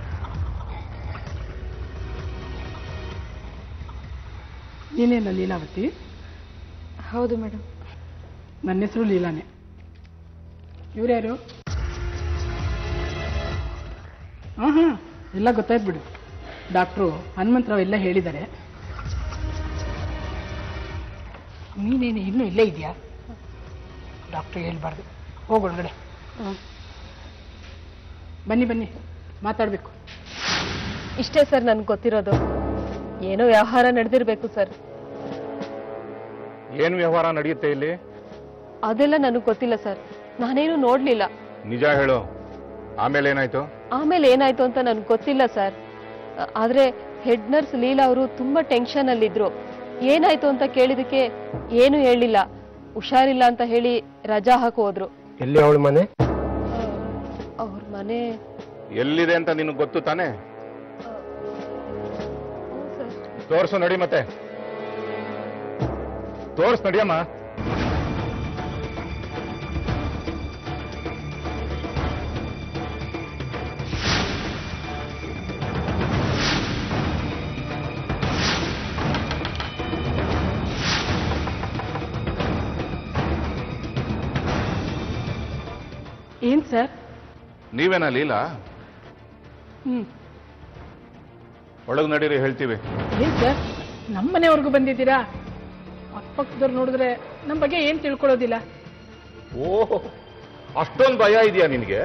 ನೀನೇನ ಲೀಲಾವತಿ ಹೌದು ಮೇಡಮ್ ನನ್ನ ಹೆಸರು ಲೀಲಾನೆ ಇವ್ರ್ಯಾರು ಹಾಂ ಹಾಂ ಎಲ್ಲ ಗೊತ್ತಾಯ್ತು ಬಿಡು ಡಾಕ್ಟ್ರು ಹನುಮಂತರಾವ್ ಎಲ್ಲ ಹೇಳಿದ್ದಾರೆ ನೀನೇನು ಇನ್ನೂ ಇಲ್ಲೇ ಇದೆಯಾ ಡಾಕ್ಟ್ರು ಹೇಳ್ಬಾರ್ದು ಹೋಗೊಳಗಡೆ ಬನ್ನಿ ಬನ್ನಿ ಮಾತಾಡಬೇಕು ಇಷ್ಟೇ ಸರ್ ನನ್ಗೆ ಗೊತ್ತಿರೋದು ಏನೋ ವ್ಯವಹಾರ ನಡೆದಿರ್ಬೇಕು ಸರ್ ಏನು ವ್ಯವಹಾರ ನಡೆಯುತ್ತೆ ಇಲ್ಲಿ ಅದೆಲ್ಲ ನನಗೆ ಗೊತ್ತಿಲ್ಲ ಸರ್ ನಾನೇನು ನೋಡ್ಲಿಲ್ಲ ನಿಜ ಹೇಳು ಆಮೇಲೆ ಏನಾಯ್ತು ಆಮೇಲೆ ಏನಾಯ್ತು ಅಂತ ನನ್ಗೆ ಗೊತ್ತಿಲ್ಲ ಸರ್ ಆ- ಆದ್ರೆ ಹೆಡ್ ನರ್ಸ್ ಲೀಲಾ ಅವರು ತುಂಬಾ ಟೆನ್ಷನ್ ಅಲ್ಲಿದ್ರು ಏನಾಯ್ತು ಅಂತ ಕೇಳಿದಕ್ಕೆ ಏನು ಹೇಳಿಲ್ಲ ಹುಷಾರಿಲ್ಲ ಅಂತ ಹೇಳಿ ರಜಾ ಹಾಕಿ ಹೋದ್ರು ಎಲ್ಲಿ ಅವಳ ಮನೆ ಅವ್ರ ಮನೆ ಎಲ್ಲಿದೆ ಅಂತ ನಿನಗೆ ಗೊತ್ತು ತಾನೇ ತೋರ್ಸು ನಡಿ ಮತ್ತೆ ತೋರ್ಸ್ ನಡಿಯಮ್ಮ ಏನ್ ಸರ್ ನೀವೇನಾ ಲೀಲಾ ಹ್ಮ್ ಒಳಗ್ ನಡೀರಿ ಹೇಳ್ತೀವಿ ಏನ್ ಸರ್ ನಮ್ಮ ಮನೆವರೆಗೂ ಬಂದಿದ್ದೀರಾ ಅಕ್ಕಪಕ್ಕದವ್ರು ನೋಡಿದ್ರೆ ನಮ್ಮ ಬಗ್ಗೆ ಏನ್ ತಿಳ್ಕೊಳ್ಳೋದಿಲ್ಲ ಓಹ್ ಅಷ್ಟೊಂದು ಭಯ ಇದೆಯಾ ನಿನಗೆ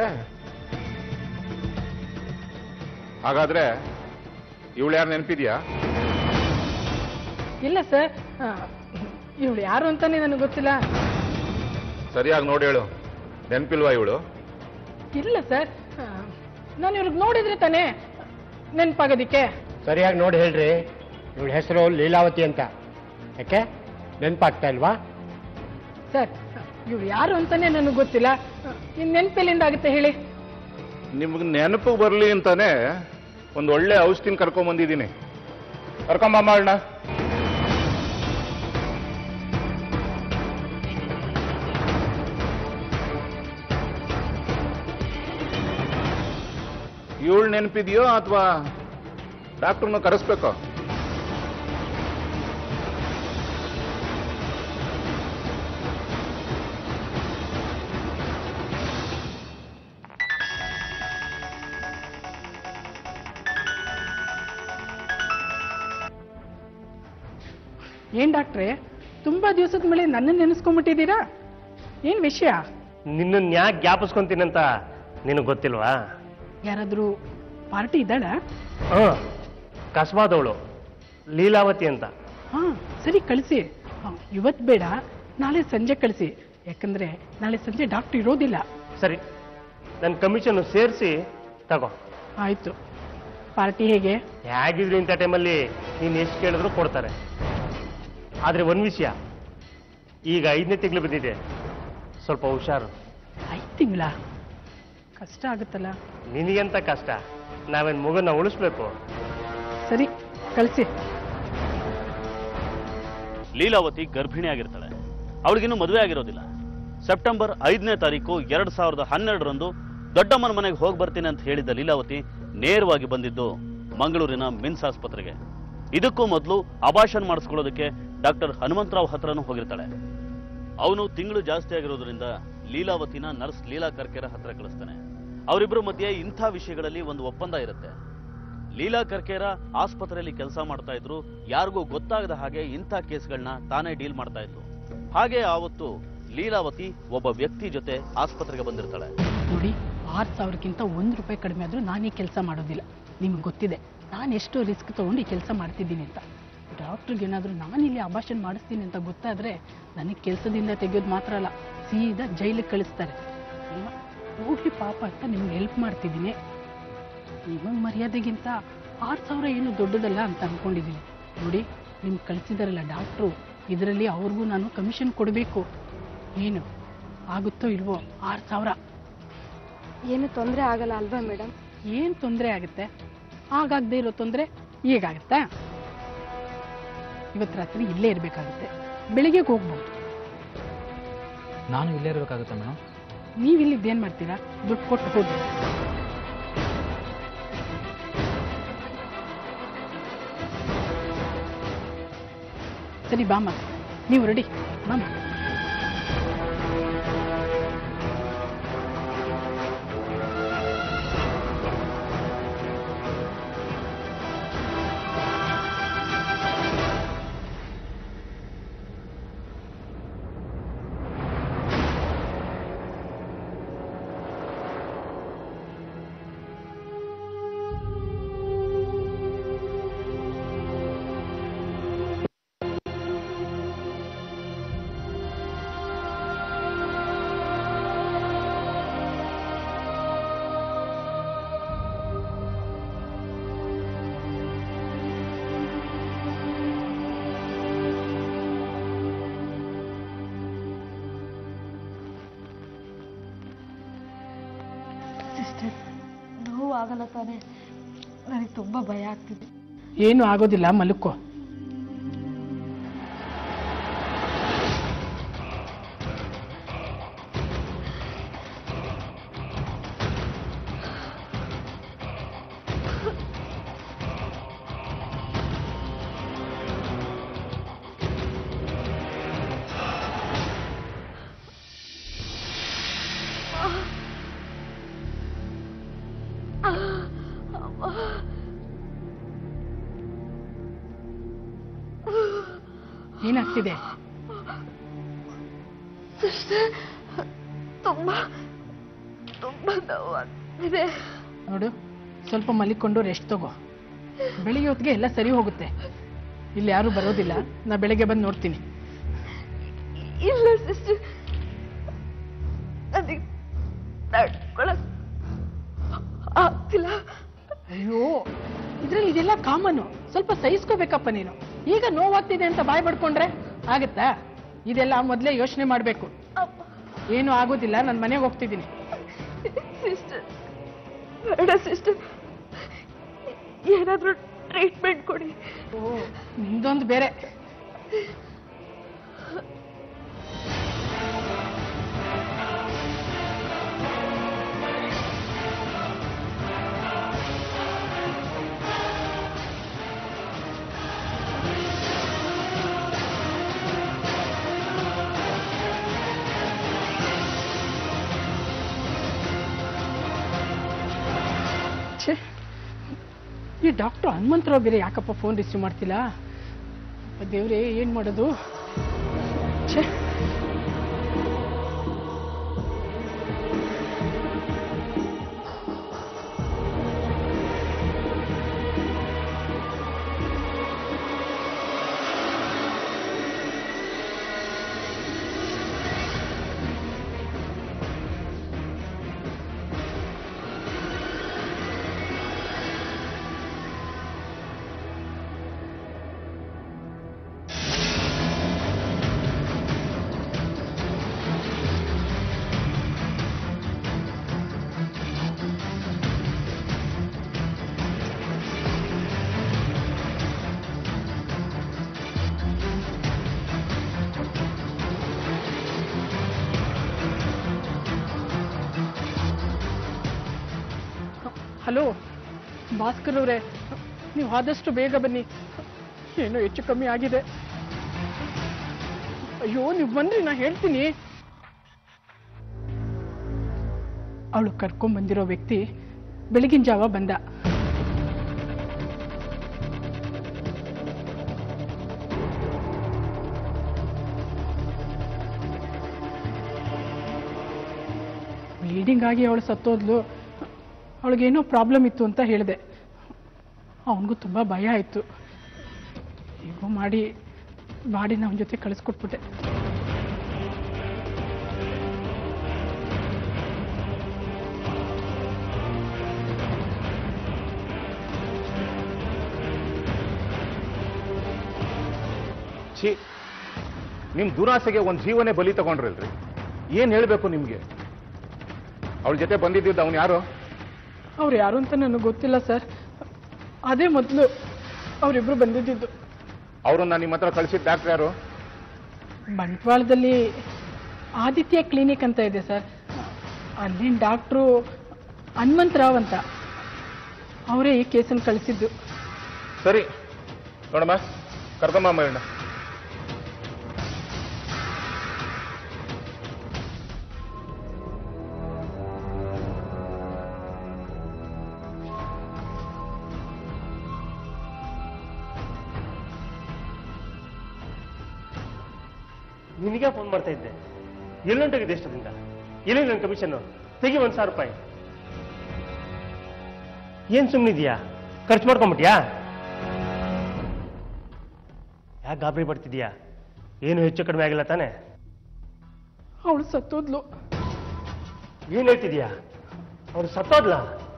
ಹಾಗಾದ್ರೆ ಇವಳು ಯಾರು ನೆನಪಿದ್ಯಾ ಇಲ್ಲ ಸರ್ ಇವಳು ಯಾರು ಅಂತಾನೆ ನನಗೆ ಗೊತ್ತಿಲ್ಲ ಸರಿಯಾಗಿ ನೋಡಿ ಹೇಳು ನೆನಪಿಲ್ವಾ ಇವಳು ಇಲ್ಲ ಸರ್ ನಾನು ಇವ್ರಿಗೆ ನೋಡಿದ್ರೆ ತಾನೇ ನೆನಪಾಗೋದಿಕ್ಕೆ ಸರಿಯಾಗಿ ನೋಡಿ ಹೇಳ್ರಿ ಇವಳ ಹೆಸರು ಲೀಲಾವತಿ ಅಂತ ಯಾಕೆ ನೆನಪಾಗ್ತಾ ಇಲ್ವಾ ಸರ್ ಇವಳು ಯಾರು ಅಂತಾನೆ ನನಗೆ ಗೊತ್ತಿಲ್ಲ ಇನ್ ನೆನಪೆಲ್ಲಿಂದ ಆಗುತ್ತೆ ಹೇಳಿ ನಿಮ್ಗೆ ನೆನಪು ಬರ್ಲಿ ಅಂತಾನೆ ಒಂದು ಒಳ್ಳೆ ಔಷಧಿನ ಕರ್ಕೊಂಡ್ ಬಂದಿದ್ದೀನಿ ಕರ್ಕೊಂಬಮ್ಮ ಅವಳನ್ನ ಇವಳು ನೆನಪಿದೆಯೋ ಅಥವಾ ಡಾಕ್ಟರ್ನ ಕರೆಸ್ಬೇಕೋ ಏನ್ ಡಾಕ್ಟ್ರೆ ತುಂಬಾ ದಿವಸದ ಮೇಲೆ ನನ್ನ ನೆನೆಸ್ಕೊಂಡ್ಬಿಟ್ಟಿದ್ದೀರಾ ಏನ್ ವಿಷಯ ನಿನ್ನನ್ನು ಯಾಕೆ ಜ್ಞಾಪಿಸ್ಕೊಂತೀನಂತ ನಿನಗೆ ಗೊತ್ತಿಲ್ವಾ ಯಾರಾದ್ರೂ ಪಾರ್ಟಿ ಇದ್ದಾಳ ಹಾ ಕಸ್ಬಾದವಳು ಲೀಲಾವತಿ ಅಂತ ಹಾ ಸರಿ ಕಳಿಸಿ ಇವತ್ ಬೇಡ ನಾಳೆ ಸಂಜೆ ಕಳಿಸಿ ಯಾಕಂದ್ರೆ ನಾಳೆ ಸಂಜೆ ಡಾಕ್ಟರ್ ಇರೋದಿಲ್ಲ ಸರಿ ನನ್ನ ಕಮಿಷನ್ ಸೇರಿಸಿ ತಗೋ ಆಯ್ತು ಪಾರ್ಟಿ ಹೇಗೆ ಹೇಗಿದ್ರು ಇಂಥ ಟೈಮಲ್ಲಿ ನೀನು ಎಷ್ಟು ಕೇಳಿದ್ರು ಕೊಡ್ತಾರೆ ಆದರೆ ಒಂದು ವಿಷಯ ಈಗ ಐದನೇ ತಿಂಗಳು ಬಿದ್ದಿದೆ ಸ್ವಲ್ಪ ಹುಷಾರು ಐದು ತಿಂಗಳ ಕಷ್ಟ ಆಗುತ್ತಲ್ಲ ನಿನಗೆಂತ ಕಷ್ಟ ನಾವೇನು ಮಗನ ಉಳಿಸ್ಬೇಕು ಸರಿ ಕಳಿಸಿ ಲೀಲಾವತಿ ಗರ್ಭಿಣಿಯಾಗಿರ್ತಾಳೆ ಅವಳಿಗಿನ್ನೂ ಮದುವೆ ಆಗಿರೋದಿಲ್ಲ ಸೆಪ್ಟೆಂಬರ್ ಐದನೇ ತಾರೀಕು ಎರಡ್ ಸಾವಿರದ ಹನ್ನೆರಡರಂದು ದೊಡ್ಡಮ್ಮನ ಮನೆಗೆ ಹೋಗಿ ಬರ್ತೀನಿ ಅಂತ ಹೇಳಿದ್ದ ಲೀಲಾವತಿ ನೇರವಾಗಿ ಬಂದಿದ್ದು ಮಂಗಳೂರಿನ ಮಿನ್ಸ್ ಆಸ್ಪತ್ರೆಗೆ ಇದಕ್ಕೂ ಮೊದಲು ಅಭಾಷಣ ಮಾಡಿಸ್ಕೊಳ್ಳೋದಕ್ಕೆ ಡಾಕ್ಟರ್ ಹನುಮಂತರಾವ್ ಹತ್ರನೂ ಹೋಗಿರ್ತಾಳೆ ಅವನು ತಿಂಗಳು ಜಾಸ್ತಿ ಆಗಿರೋದ್ರಿಂದ ಲೀಲಾವತಿನ ನರ್ಸ್ ಲೀಲಾ ಕರ್ಕೆರ ಹತ್ರ ಕಳಿಸ್ತಾನೆ ಅವರಿಬ್ಬರ ಮಧ್ಯೆ ಇಂಥ ವಿಷಯಗಳಲ್ಲಿ ಒಂದು ಒಪ್ಪಂದ ಇರುತ್ತೆ ಲೀಲಾ ಕರ್ಕೇರ ಆಸ್ಪತ್ರೆಯಲ್ಲಿ ಕೆಲಸ ಮಾಡ್ತಾ ಇದ್ರು ಯಾರಿಗೂ ಗೊತ್ತಾಗದ ಹಾಗೆ ಇಂಥ ಕೇಸ್ಗಳನ್ನ ತಾನೇ ಡೀಲ್ ಮಾಡ್ತಾ ಇದ್ರು ಹಾಗೆ ಆವತ್ತು ಲೀಲಾವತಿ ಒಬ್ಬ ವ್ಯಕ್ತಿ ಜೊತೆ ಆಸ್ಪತ್ರೆಗೆ ಬಂದಿರ್ತಾಳೆ ನೋಡಿ ಆರು ಸಾವಿರಕ್ಕಿಂತ ಒಂದು ರೂಪಾಯಿ ಕಡಿಮೆ ಆದ್ರೂ ನಾನು ಈ ಕೆಲಸ ಮಾಡೋದಿಲ್ಲ ನಿಮ್ಗೆ ಗೊತ್ತಿದೆ ನಾನು ಎಷ್ಟು ರಿಸ್ಕ್ ತಗೊಂಡು ಈ ಕೆಲಸ ಮಾಡ್ತಿದ್ದೀನಿ ಅಂತ ಡಾಕ್ಟ್ರಿಗೆ ಏನಾದರೂ ನಾನು ಇಲ್ಲಿ ಅಭಾಷಣ ಮಾಡಿಸ್ತೀನಿ ಅಂತ ಗೊತ್ತಾದ್ರೆ ನನಗೆ ಕೆಲಸದಿಂದ ತೆಗೆಯೋದು ಮಾತ್ರ ಅಲ್ಲ ಸೀದಾ ಜೈಲಿಗೆ ಕಳಿಸ್ತಾರೆ ಅಲ್ವಾ ಹೋಗ್ಲಿ ಪಾಪ ಅಂತ ನಿಮ್ಗೆ ಹೆಲ್ಪ್ ಮಾಡ್ತಿದ್ದೀನಿ ನಿಮಗೆ ಮರ್ಯಾದೆಗಿಂತ ಆರು ಸಾವಿರ ಏನು ದೊಡ್ಡದಲ್ಲ ಅಂತ ಅನ್ಕೊಂಡಿದ್ದೀನಿ ನೋಡಿ ನಿಮ್ಗೆ ಕಳಿಸಿದಾರಲ್ಲ ಡಾಕ್ಟ್ರು ಇದರಲ್ಲಿ ಅವ್ರಿಗೂ ನಾನು ಕಮಿಷನ್ ಕೊಡಬೇಕು ಏನು ಆಗುತ್ತೋ ಇಲ್ವೋ ಆರು ಸಾವಿರ ಏನು ತೊಂದರೆ ಆಗಲ್ಲ ಅಲ್ವಾ ಮೇಡಮ್ ಏನು ತೊಂದರೆ ಆಗುತ್ತೆ ಆಗಾಗದೇ ಇರೋ ತೊಂದರೆ ಈಗಾಗುತ್ತಾ ಇವತ್ತು ರಾತ್ರಿ ಇಲ್ಲೇ ಇರಬೇಕಾಗುತ್ತೆ ಬೆಳಿಗ್ಗೆ ಹೋಗ್ಬೋದು ನಾನು ಇಲ್ಲೇ ಇರಬೇಕಾಗುತ್ತೆ ಮೇಡಮ್ ನೀವು ಇಲ್ಲಿದ್ದೇನು ಮಾಡ್ತೀರಾ ದುಡ್ಡು ಕೊಟ್ಟು ಹೋಗಿ ಸರಿ ಬಾಮ ನೀವು ರೆಡಿ ಬಾಮ ಸಿಸ್ಟರ್ ನೋವು ಆಗಲ್ಲ ತಾನೆ ನನಗೆ ತುಂಬ ಭಯ ಆಗ್ತಿದೆ ಏನು ಆಗೋದಿಲ್ಲ ಮಲಕ್ಕೋ ಏನಾಗ್ತಿದೆ ಸಿಸ್ಟರ್ ತುಂಬ ತುಂಬ ನೋವಾಗ್ತಿದೆ ನೋಡು ಸ್ವಲ್ಪ ಮಲಿಕೊಂಡು ರೆಸ್ಟ್ ತಗೋ ಬೆಳಿಗ್ಗೆ ಹೊತ್ತಿಗೆ ಎಲ್ಲ ಸರಿ ಹೋಗುತ್ತೆ ಇಲ್ಲಿ ಯಾರು ಬರೋದಿಲ್ಲ ನಾ ಬೆಳಗ್ಗೆ ಬಂದು ನೋಡ್ತೀನಿ ಇಲ್ಲ ಸಿಸ್ಟರ್ ನನಗೆ ತಡ್ಕೊಳಕ್ ಆಗ್ತಿಲ್ಲ ಅಯ್ಯೋ ಇದ್ರಲ್ಲಿ ಇದೆಲ್ಲ ಕಾಮನು ಸ್ವಲ್ಪ ಸಹಿಸ್ಕೋಬೇಕಪ್ಪ ನೀನು ಈಗ ನೋವಾಗ್ತಿದೆ ಅಂತ ಬಾಯ್ ಪಡ್ಕೊಂಡ್ರೆ ಆಗತ್ತಾ ಇದೆಲ್ಲ ಮೊದಲೇ ಯೋಚನೆ ಮಾಡಬೇಕು ಏನು ಆಗೋದಿಲ್ಲ ನಾನು ಮನೆಗೆ ಹೋಗ್ತಿದ್ದೀನಿ ಸಿಸ್ಟರ್ ಬೇಡ ಸಿಸ್ಟರ್ ಏನಾದರೂ ಟ್ರೀಟ್ಮೆಂಟ್ ಕೊಡಿ ಓ ನಿಮ್ದೊಂದು ಬೇರೆ ಛೇ ಈ ಡಾಕ್ಟರ್ ಹನುಮಂತರಾವ್ ಬೇರೆ ಯಾಕಪ್ಪ ಫೋನ್ ರಿಸೀವ್ ಮಾಡ್ತಿಲ್ಲ ದೇವ್ರೇ ಏನ್ ಮಾಡೋದು ಛೇ ಹಲೋ ಭಾಸ್ಕರ್ ಅವರೇ ನೀವು ಆದಷ್ಟು ಬೇಗ ಬನ್ನಿ ಏನೋ ಹೆಚ್ಚು ಕಮ್ಮಿ ಆಗಿದೆ ಅಯ್ಯೋ ನೀವು ಬಂದ್ರಿ ನಾ ಹೇಳ್ತೀನಿ ಅವಳು ಕರ್ಕೊಂಡ್ ಬಂದಿರೋ ವ್ಯಕ್ತಿ ಬೆಳಗಿನ ಜಾವ ಬಂದ ಬ್ಲೀಡಿಂಗ್ ಆಗಿ ಅವಳು ಸತ್ತೋದ್ಲು ಅವಳಿಗೇನೋ ಪ್ರಾಬ್ಲಮ್ ಇತ್ತು ಅಂತ ಹೇಳಿದೆ ಅವನಿಗೂ ತುಂಬ ಭಯ ಆಯಿತು ಹೇಗೋ ಮಾಡಿ ಬಾಡಿನ ಅವನ ಜೊತೆ ಕಳಿಸ್ಕೊಟ್ಬಿಟ್ಟೆ ಛೀ ನಿಮ್ ದುರಾಸೆಗೆ ಒಂದ್ ಜೀವನೇ ಬಲಿ ತಗೊಂಡ್ರಲ್ರಿ ಏನ್ ಹೇಳ್ಬೇಕು ನಿಮ್ಗೆ ಅವಳ ಜೊತೆ ಬಂದಿದ್ದಿದ್ದು ಅವನು ಯಾರು ಅವ್ರು ಯಾರು ಅಂತ ನನಗೆ ಗೊತ್ತಿಲ್ಲ ಸರ್ ಅದೇ ಮೊದಲು ಅವರಿಬ್ರು ಬಂದಿದ್ದಿದ್ದು ಅವ್ರನ್ನ ನಿಮ್ಮ ಹತ್ರ ಕಳ್ಸಿದ್ ಡಾಕ್ಟರ್ ಯಾರು ಬಂಟ್ವಾಳದಲ್ಲಿ ಆದಿತ್ಯ ಕ್ಲಿನಿಕ್ ಅಂತ ಇದೆ ಸರ್ ಅಲ್ಲಿನ ಡಾಕ್ಟ್ರು ಹನುಮಂತರಾವ್ ಅಂತ ಅವರೇ ಈ ಕೇಸನ್ನು ಕಳಿಸಿದ್ದು ಸರಿ ನೋಡಮ್ಮ ಕರ್ಕೊಂಬ ಮರಣ ನಿನಗೆ ಫೋನ್ ಮಾಡ್ತಾ ಇದ್ದೆ ಎಲ್ಲುಂಟಾಗಿದೆ ಎಷ್ಟದಿಂದ ಎಲ್ಲಿ ನನ್ನ ಕಮಿಷನ್ ತೆಗಿ ಒಂದ್ ಸಾವಿರ ರೂಪಾಯಿ ಏನ್ ಸುಮ್ಮನಿದ್ಯಾ ಖರ್ಚು ಮಾಡ್ಕೊಂಬಿಟ್ಯಾ ಯಾಕೆ ಗಾಬರಿ ಪಡ್ತಿದ್ಯಾ ಏನು ಹೆಚ್ಚು ಕಡಿಮೆ ಆಗಿಲ್ಲ ತಾನೆ ಅವಳು ಸತ್ತೋದ್ಲು ಏನ್ ಹೇಳ್ತಿದ್ಯಾ ಅವ್ರು ಸತ್ತೋದ್ಲ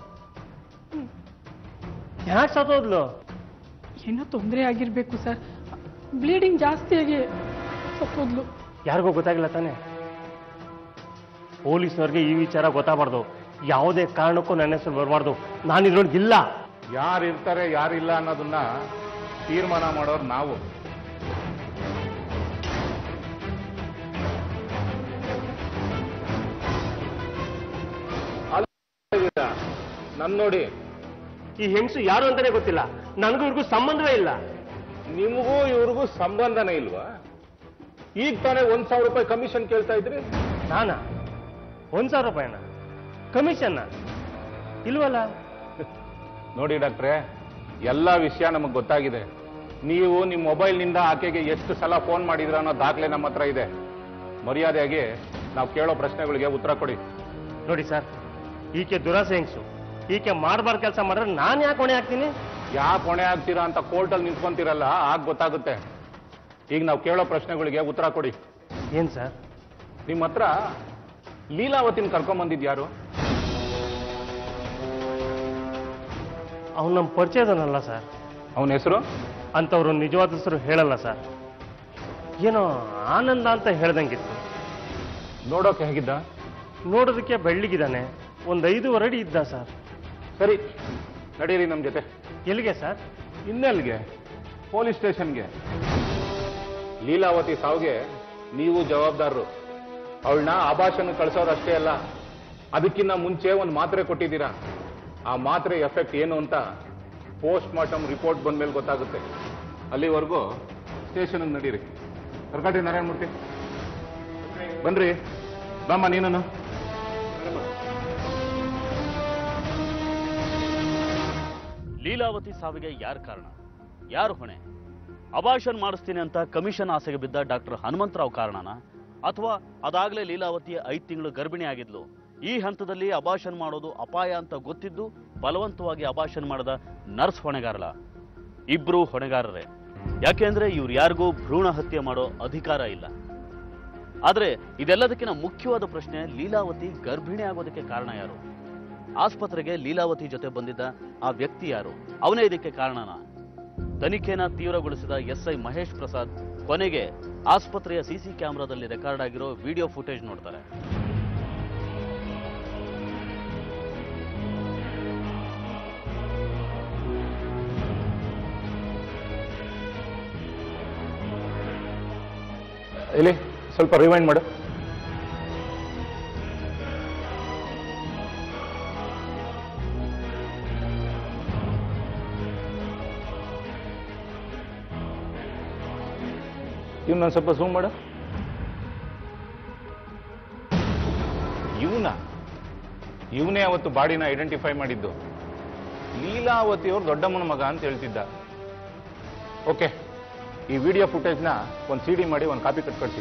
ಯಾಕೆ ಸತ್ತೋದ್ಲು ಏನೋ ತೊಂದರೆ ಆಗಿರ್ಬೇಕು ಸರ್ ಬ್ಲೀಡಿಂಗ್ ಜಾಸ್ತಿಯಾಗಿ ಸತ್ತೋದ್ಲು ಯಾರಿಗೂ ಗೊತ್ತಾಗಿಲ್ಲ ತಾನೆ ಪೊಲೀಸ್ನವ್ರಿಗೆ ಈ ವಿಚಾರ ಗೊತ್ತಾಗಬಾರ್ದು ಯಾವುದೇ ಕಾರಣಕ್ಕೂ ನನ್ನ ಹೆಸರು ಬರಬಾರ್ದು ನಾನು ಇದ್ರೊಳಗೆ ಇಲ್ಲ ಯಾರು ಇರ್ತಾರೆ ಯಾರಿಲ್ಲ ಅನ್ನೋದನ್ನ ತೀರ್ಮಾನ ಮಾಡೋರು ನಾವು ನನ್ ನೋಡಿ ಈ ಹೆಂಗಸು ಯಾರು ಅಂತಾನೆ ಗೊತ್ತಿಲ್ಲ ನನಗೂ ಇವ್ರಿಗೂ ಸಂಬಂಧವೇ ಇಲ್ಲ ನಿಮಗೂ ಇವ್ರಿಗೂ ಸಂಬಂಧನೇ ಇಲ್ವಾ ಈಗ ತಾನೇ ಒಂದ್ ಸಾವಿರ ರೂಪಾಯಿ ಕಮಿಷನ್ ಕೇಳ್ತಾ ಇದ್ರಿ ನಾನಾ ಒಂದ್ ಸಾವಿರ ರೂಪಾಯಿನ ಕಮಿಷನ್ನ ಇಲ್ವಲ್ಲ ನೋಡಿ ಡಾಕ್ಟ್ರೆ ಎಲ್ಲ ವಿಷಯ ನಮಗೆ ಗೊತ್ತಾಗಿದೆ ನೀವು ನಿಮ್ಮ ಮೊಬೈಲ್ನಿಂದ ಆಕೆಗೆ ಎಷ್ಟು ಸಲ ಫೋನ್ ಮಾಡಿದ್ರ ಅನ್ನೋ ದಾಖಲೆ ನಮ್ಮ ಹತ್ರ ಇದೆ ಮರ್ಯಾದೆಯಾಗಿ ನಾವು ಕೇಳೋ ಪ್ರಶ್ನೆಗಳಿಗೆ ಉತ್ತರ ಕೊಡಿ ನೋಡಿ ಸರ್ ಈಕೆ ದುರಾಸೆ ಹೆಂಗಸು ಈಕೆ ಮಾಡಬಾರ್ದು ಕೆಲಸ ಮಾಡಿದ್ರೆ ನಾನು ಯಾಕೆ ಹೊಣೆ ಹಾಕ್ತೀನಿ ಯಾಕೆ ಹೊಣೆ ಆಗ್ತೀರಾ ಅಂತ ಕೋರ್ಟಲ್ಲಿ ನಿಂತ್ಕೊಂತೀರಲ್ಲ ಆಗ ಗೊತ್ತಾಗುತ್ತೆ ಈಗ ನಾವು ಕೇಳೋ ಪ್ರಶ್ನೆಗಳಿಗೆ ಉತ್ತರ ಕೊಡಿ ಏನ್ ಸರ್ ನಿಮ್ಮ ಹತ್ರ ಲೀಲಾವತಿನ ಕರ್ಕೊಂಬಂದಿದ್ ಯಾರು ಅವ್ನು ನಮ್ಮ ಪರಿಚಯದನಲ್ಲ ಸರ್ ಅವನ ಹೆಸರು ಅಂಥವ್ರು ನಿಜವಾದ ಹೆಸರು ಹೇಳಲ್ಲ ಸರ್ ಏನೋ ಆನಂದ ಅಂತ ಹೇಳ್ದಂಗಿತ್ತು ನೋಡೋಕೆ ಹೇಗಿದ್ದ ನೋಡೋದಕ್ಕೆ ಬೆಳ್ಳಿಗಿದ್ದಾನೆ ಒಂದು ಐದೂವರೆ ಅಡಿ ಇದ್ದ ಸರ್ ಸರಿ ನಡೀರಿ ನಮ್ಮ ಜೊತೆ ಎಲ್ಲಿಗೆ ಸರ್ ಇನ್ನೆಲ್ಗೆ ಪೊಲೀಸ್ ಸ್ಟೇಷನ್ಗೆ ಲೀಲಾವತಿ ಸಾವಿಗೆ ನೀವು ಜವಾಬ್ದಾರರು ಅವಳನ್ನ ಆಭಾಷಣ ಕಳಿಸೋದಷ್ಟೇ ಅಲ್ಲ ಅದಕ್ಕಿಂತ ಮುಂಚೆ ಒಂದು ಮಾತ್ರೆ ಕೊಟ್ಟಿದ್ದೀರಾ ಆ ಮಾತ್ರೆ ಎಫೆಕ್ಟ್ ಏನು ಅಂತ ಪೋಸ್ಟ್ ಮಾರ್ಟಮ್ ರಿಪೋರ್ಟ್ ಬಂದ್ಮೇಲೆ ಗೊತ್ತಾಗುತ್ತೆ ಅಲ್ಲಿವರೆಗೂ ಸ್ಟೇಷನ್ಗೆ ನಡೀರಿ ಕರ್ಕಾಟಿ ನಾರಾಯಣ ಮೂರ್ತಿ ಬನ್ರಿ ಬಾಮ್ಮ ನೀನು ಲೀಲಾವತಿ ಸಾವಿಗೆ ಯಾರು ಕಾರಣ ಯಾರು ಹೊಣೆ ಅಭಾಷನ್ ಮಾಡಿಸ್ತೀನಿ ಅಂತ ಕಮಿಷನ್ ಆಸೆಗೆ ಬಿದ್ದ ಡಾಕ್ಟರ್ ಹನುಮಂತರಾವ್ ಕಾರಣನ ಅಥವಾ ಅದಾಗಲೇ ಲೀಲಾವತಿ ಐದು ತಿಂಗಳು ಗರ್ಭಿಣಿ ಆಗಿದ್ಲು ಈ ಹಂತದಲ್ಲಿ ಅಭಾಷನ್ ಮಾಡೋದು ಅಪಾಯ ಅಂತ ಗೊತ್ತಿದ್ದು ಬಲವಂತವಾಗಿ ಅಭಾಷನ್ ಮಾಡದ ನರ್ಸ್ ಹೊಣೆಗಾರಳ ಇಬ್ರು ಹೊಣೆಗಾರರೇ ಯಾಕೆಂದ್ರೆ ಇವ್ರು ಯಾರಿಗೂ ಭ್ರೂಣ ಹತ್ಯೆ ಮಾಡೋ ಅಧಿಕಾರ ಇಲ್ಲ ಆದ್ರೆ ಇದೆಲ್ಲದಕ್ಕಿಂತ ಮುಖ್ಯವಾದ ಪ್ರಶ್ನೆ ಲೀಲಾವತಿ ಗರ್ಭಿಣಿ ಆಗೋದಕ್ಕೆ ಕಾರಣ ಯಾರು ಆಸ್ಪತ್ರೆಗೆ ಲೀಲಾವತಿ ಜೊತೆ ಬಂದಿದ್ದ ಆ ವ್ಯಕ್ತಿ ಯಾರು ಅವನೇ ಇದಕ್ಕೆ ಕಾರಣನ ತನಿಖೆನ ತೀವ್ರಗೊಳಿಸಿದ ಎಸ್ಐ ಮಹೇಶ್ ಪ್ರಸಾದ್ ಕೊನೆಗೆ ಆಸ್ಪತ್ರೆಯ ಸಿಸಿ ಕ್ಯಾಮೆರಾದಲ್ಲಿ ರೆಕಾರ್ಡ್ ಆಗಿರೋ ವಿಡಿಯೋ ಫುಟೇಜ್ ನೋಡ್ತಾರೆ ಇಲ್ಲಿ ಸ್ವಲ್ಪ ರಿವೈಂಡ್ ಮಾಡು ಇವನ್ನ ಸ್ವಲ್ಪ ಝೂಮ್ ಮಾಡು ಇವನ ಇವನೇ ಅವತ್ತು ಬಾಡಿನ ಐಡೆಂಟಿಫೈ ಮಾಡಿದ್ದು ಲೀಲಾವತಿ ಅವ್ರ ದೊಡ್ಡಮ್ಮನ ಮಗ ಅಂತ ಹೇಳ್ತಿದ್ದ ಓಕೆ ಈ ವಿಡಿಯೋ ಫುಟೇಜ್ನ ಒಂದು ಸಿ ಡಿ ಮಾಡಿ ಒಂದು ಕಾಪಿ ಕಟ್ ಕಳಿಸಿ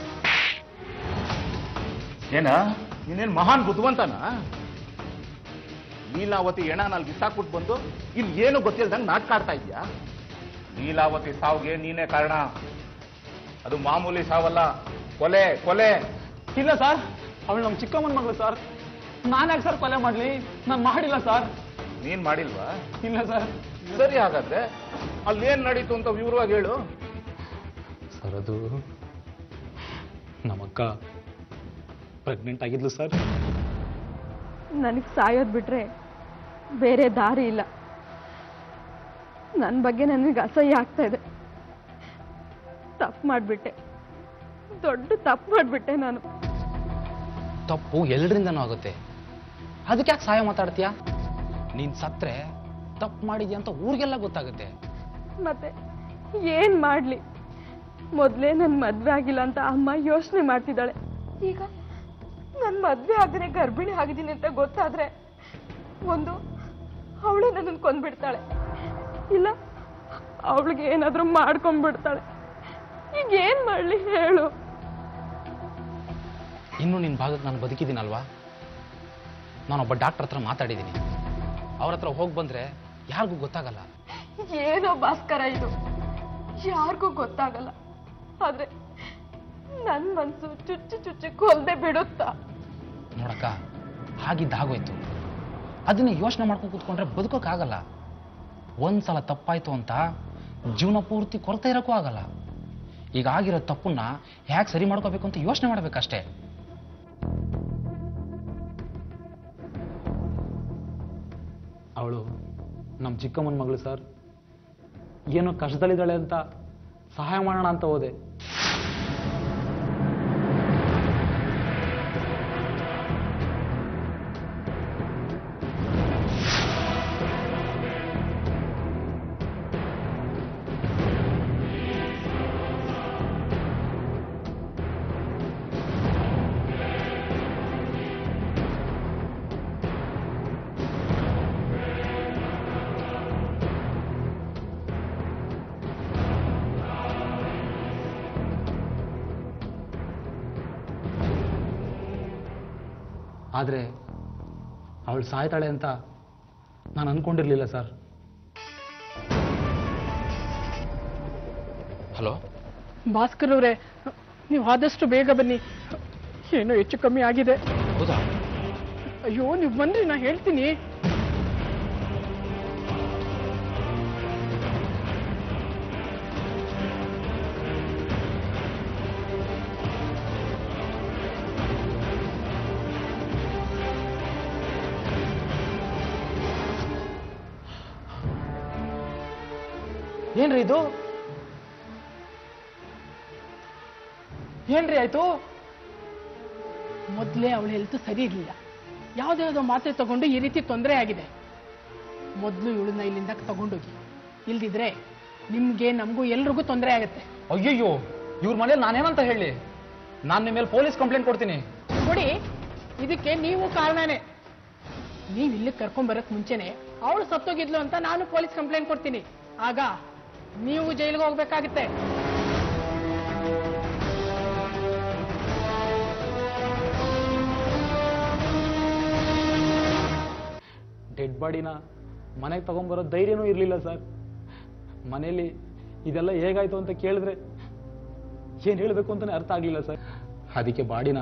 ಏನ ನೀನೇನು ಮಹಾನ್ ಬುದ್ಧಿವಂತನ ಲೀಲಾವತಿ ಎಣ ನಾಲ್ಕು ಬಿಸಾಕ್ಬಿಟ್ಟು ಬಂದು ಇಲ್ಲಿ ಏನು ಗೊತ್ತಿಲ್ದಂಗೆ ನಾಟಕ ಆಡ್ತಾ ಇದ್ಯಾ ಲೀಲಾವತಿ ಸಾವಿಗೆ ನೀನೇ ಕಾರಣ ಅದು ಮಾಮೂಲಿ ಸಾವಲ್ಲ ಕೊಲೆ ಕೊಲೆ ಇಲ್ಲ ಸರ್ ಅವಳು ನಮ್ಮ ಚಿಕ್ಕಮ್ಮನ ಮಗಳು ಸರ್ ನಾನ್ಯಾಕೆ ಸರ್ ಕೊಲೆ ಮಾಡ್ಲಿ ನಾನು ಮಾಡಿಲ್ಲ ಸರ್ ನೀನ್ ಮಾಡಿಲ್ವಾ ಇಲ್ಲ ಸರ್ ಸರಿ ಹಾಗಾದ್ರೆ ಅಲ್ಲೇನ್ ನಡೀತು ಅಂತ ವಿವರವಾಗಿ ಹೇಳು ಸರ್ ಅದು ನಮ್ಮಕ್ಕ ಪ್ರೆಗ್ನೆಂಟ್ ಆಗಿದ್ಲು ಸರ್ ನನಗೆ ಸಾಯೋದು ಬಿಟ್ರೆ ಬೇರೆ ದಾರಿ ಇಲ್ಲ ನನ್ನ ಬಗ್ಗೆ ನನಗೆ ಅಸಹ್ಯ ಆಗ್ತಾ ಇದೆ ತಪ್ಪು ಮಾಡಿಬಿಟ್ಟೆ ದೊಡ್ಡ ತಪ್ಪು ಮಾಡಿಬಿಟ್ಟೆ ನಾನು ತಪ್ಪು ಎಲ್ಲರಿಂದನೂ ಆಗುತ್ತೆ ಅದಕ್ಕೆ ಯಾಕೆ ಸಹಾಯ ಮಾತಾಡ್ತೀಯಾ ನೀನ್ ಸತ್ರೆ ತಪ್ಪು ಮಾಡಿದ್ಯಾ ಅಂತ ಊರಿಗೆಲ್ಲ ಗೊತ್ತಾಗುತ್ತೆ ಮತ್ತೆ ಏನ್ ಮಾಡ್ಲಿ ಮೊದ್ಲೇ ನನ್ ಮದ್ವೆ ಆಗಿಲ್ಲ ಅಂತ ಅಮ್ಮ ಯೋಚನೆ ಮಾಡ್ತಿದ್ದಾಳೆ ಈಗ ನನ್ ಮದ್ವೆ ಆಗದೆ ಗರ್ಭಿಣಿ ಆಗಿದ್ದೀನಿ ಅಂತ ಗೊತ್ತಾದ್ರೆ ಒಂದು ಅವಳೇ ನನ್ನನ್ನು ಕೊಂದ್ಬಿಡ್ತಾಳೆ ಇಲ್ಲ ಅವಳಿಗೆ ಏನಾದ್ರೂ ಮಾಡ್ಕೊಂಡ್ಬಿಡ್ತಾಳೆ ಈಗ ಏನ್ ಮಾಡ್ಲಿ ಹೇಳು ಇನ್ನು ನಿನ್ನ ಭಾಗಕ್ಕೆ ನಾನು ಬದುಕಿದ್ದೀನಲ್ವಾ ನಾನೊಬ್ಬ ಡಾಕ್ಟರ್ ಹತ್ರ ಮಾತಾಡಿದ್ದೀನಿ ಅವ್ರ ಹತ್ರ ಹೋಗಿ ಬಂದ್ರೆ ಯಾರಿಗೂ ಗೊತ್ತಾಗಲ್ಲ ಏನೋ ಭಾಸ್ಕರ ಇದು ಯಾರಿಗೂ ಗೊತ್ತಾಗಲ್ಲ ಆದ್ರೆ ನನ್ ಮನ್ಸು ಚುಚ್ಚು ಚುಚ್ಚು ಕೊಲ್ದೆ ಬಿಡುತ್ತಾ ನೋಡಕ್ಕ ಹಾಗಿದ್ದು ಆಗೋಯ್ತು ಅದನ್ನ ಯೋಚನೆ ಮಾಡ್ಕೊಂಡು ಕೂತ್ಕೊಂಡ್ರೆ ಬದುಕೋಕ್ಕಾಗಲ್ಲ ಒಂದ್ಸಲ ತಪ್ಪಾಯ್ತು ಅಂತ ಜೀವನ ಪೂರ್ತಿ ಕೊರತೆ ಇರೋಕ್ಕೂ ಆಗಲ್ಲ ಈಗ ಆಗಿರೋ ತಪ್ಪನ್ನ ಹೇಗೆ ಸರಿ ಮಾಡ್ಕೋಬೇಕು ಅಂತ ಯೋಚನೆ ಮಾಡ್ಬೇಕಷ್ಟೇ ಅವಳು ನಮ್ಮ ಚಿಕ್ಕಮ್ಮನ ಮಗಳು ಸರ್ ಏನೋ ಕಷ್ಟದಲ್ಲಿದ್ದಾಳೆ ಅಂತ ಸಹಾಯ ಮಾಡೋಣ ಅಂತ ಹೋದೆ ಆದರೆ ಅವಳು ಸಾಯ್ತಾಳೆ ಅಂತ ನಾನು ಅಂದ್ಕೊಂಡಿರಲಿಲ್ಲ ಸರ್ ಹಲೋ ಭಾಸ್ಕರ್ ಅವರೇ ನೀವು ಆದಷ್ಟು ಬೇಗ ಬನ್ನಿ ಏನೋ ಹೆಚ್ಚು ಕಮ್ಮಿ ಆಗಿದೆ ಹೌದಾ ಅಯ್ಯೋ ನೀವು ಬನ್ರಿ ನಾ ಹೇಳ್ತೀನಿ ಏನ್ರಿ ಇದು ಏನ್ರಿ ಆಯ್ತು ಮೊದಲೇ ಅವಳ ಹೆಲ್ತ್ ಸರಿ ಇರಲಿಲ್ಲ ಯಾವುದ್ಯಾವುದೋ ಮಾತ್ರೆ ತಗೊಂಡು ಈ ರೀತಿ ತೊಂದರೆ ಆಗಿದೆ ಮೊದಲು ಇವಳನ್ನ ಇಲ್ಲಿಂದ ತಗೊಂಡೋಗಿ ಇಲ್ದಿದ್ರೆ ನಿಮ್ಗೆ ನಮಗೂ ಎಲ್ರಿಗೂ ತೊಂದರೆ ಆಗುತ್ತೆ ಅಯ್ಯಯ್ಯೋ ಇವ್ರ ಮನೇಲಿ ನಾನೇನಂತ ಹೇಳಿ ನಾನು ನಿಮ್ಮ ಮೇಲೆ ಪೊಲೀಸ್ ಕಂಪ್ಲೇಂಟ್ ಕೊಡ್ತೀನಿ ಕೊಡಿ ಇದಕ್ಕೆ ನೀವು ಕಾರಣನೇ ನೀವು ಇಲ್ಲಿಗೆ ಕರ್ಕೊಂಡ್ ಮುಂಚೆನೆ ಅವಳು ಸತ್ತೋಗಿದ್ಲು ಅಂತ ನಾನು ಪೊಲೀಸ್ ಕಂಪ್ಲೇಂಟ್ ಕೊಡ್ತೀನಿ ಆಗ ನೀವು ಜೈಲಿಗೆ ಹೋಗ್ಬೇಕಾಗುತ್ತೆ ಡೆಡ್ ಬಾಡಿನ ಮನೆಗೆ ತಗೊಂಬರೋ ಧೈರ್ಯನೂ ಇರಲಿಲ್ಲ ಸರ್ ಮನೇಲಿ ಇದೆಲ್ಲ ಹೇಗಾಯ್ತು ಅಂತ ಕೇಳಿದ್ರೆ ಏನು ಹೇಳಬೇಕು ಅಂತಾನೆ ಅರ್ಥ ಆಗಲಿಲ್ಲ ಸರ್ ಅದಕ್ಕೆ ಬಾಡಿನ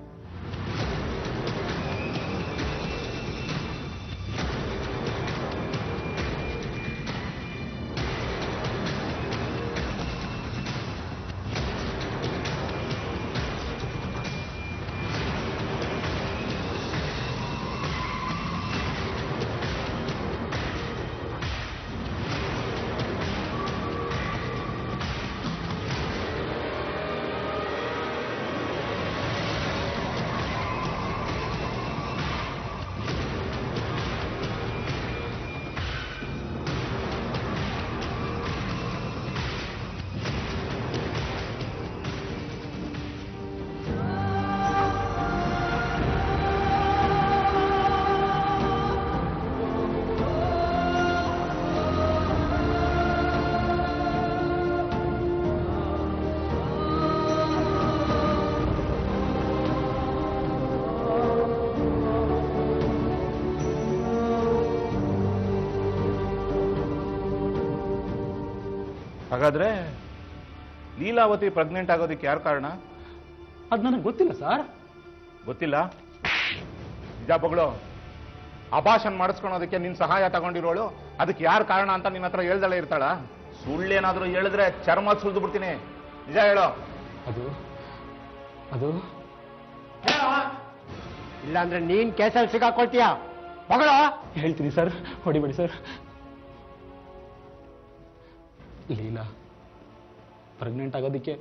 ಹಾಗಾದ್ರೆ ಲೀಲಾವತಿ ಪ್ರೆಗ್ನೆಂಟ್ ಆಗೋದಕ್ಕೆ ಯಾರು ಕಾರಣ ಅದು ನನಗೆ ಗೊತ್ತಿಲ್ಲ ಸರ್ ಗೊತ್ತಿಲ್ಲ ನಿಜ ಬಗಳು ಅಭಾಷನ್ ಮಾಡಿಸ್ಕೊಳೋದಕ್ಕೆ ನಿನ್ ಸಹಾಯ ತಗೊಂಡಿರೋಳು ಅದಕ್ಕೆ ಯಾರು ಕಾರಣ ಅಂತ ನಿನ್ನ ಹತ್ರ ಹೇಳ್ದಳೆ ಇರ್ತಾಳ ಸುಳ್ಳೇನಾದ್ರೂ ಹೇಳಿದ್ರೆ ಚರ್ಮ ಸುಲ್ದು ಬಿಡ್ತೀನಿ ನಿಜ ಹೇಳೋ ಅದು ಅದು ಇಲ್ಲಾಂದ್ರೆ ನೀನ್ ಕೇಸಲ್ಲಿ ಸಿಗಾಕೊಳ್ತೀಯ ಮಗಳ ಹೇಳ್ತೀನಿ ಸರ್ ಹೊಡಿಬೇಡಿ ಸರ್ ಲೀಲಾ ಪ್ರೆಗ್ನೆಂಟ್ ಆಗೋದಕ್ಕೆ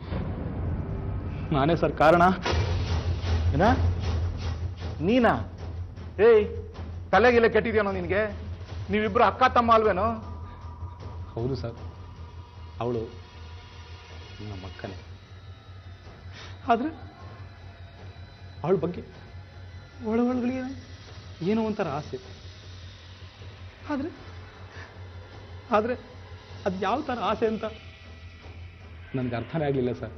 ನಾನೇ ಸರ್ ಕಾರಣ ಏನ ನೀನಾ ಏಯ್ ತಲೆಗಿಲೆ ಕೆಟ್ಟಿದ್ಯಾನೋ ನಿನ್ಗೆ ನೀವಿಬ್ರು ಅಕ್ಕ ತಮ್ಮ ಅಲ್ವೇನೋ ಹೌದು ಸರ್ ಅವಳು ನಮ್ಮ ಅಕ್ಕನೇ ಆದ್ರೆ ಅವಳ ಬಗ್ಗೆ ಒಳ ಒಳಗಳಿಗೆ ಏನೋ ಒಂಥರ ಆಸೆ ಆದ್ರೆ ಆದ್ರೆ ಅದು ಯಾವ ಥರ ಆಸೆ ಅಂತ ನನಗೆ ಅರ್ಥನೇ ಆಗಲಿಲ್ಲ ಸರ್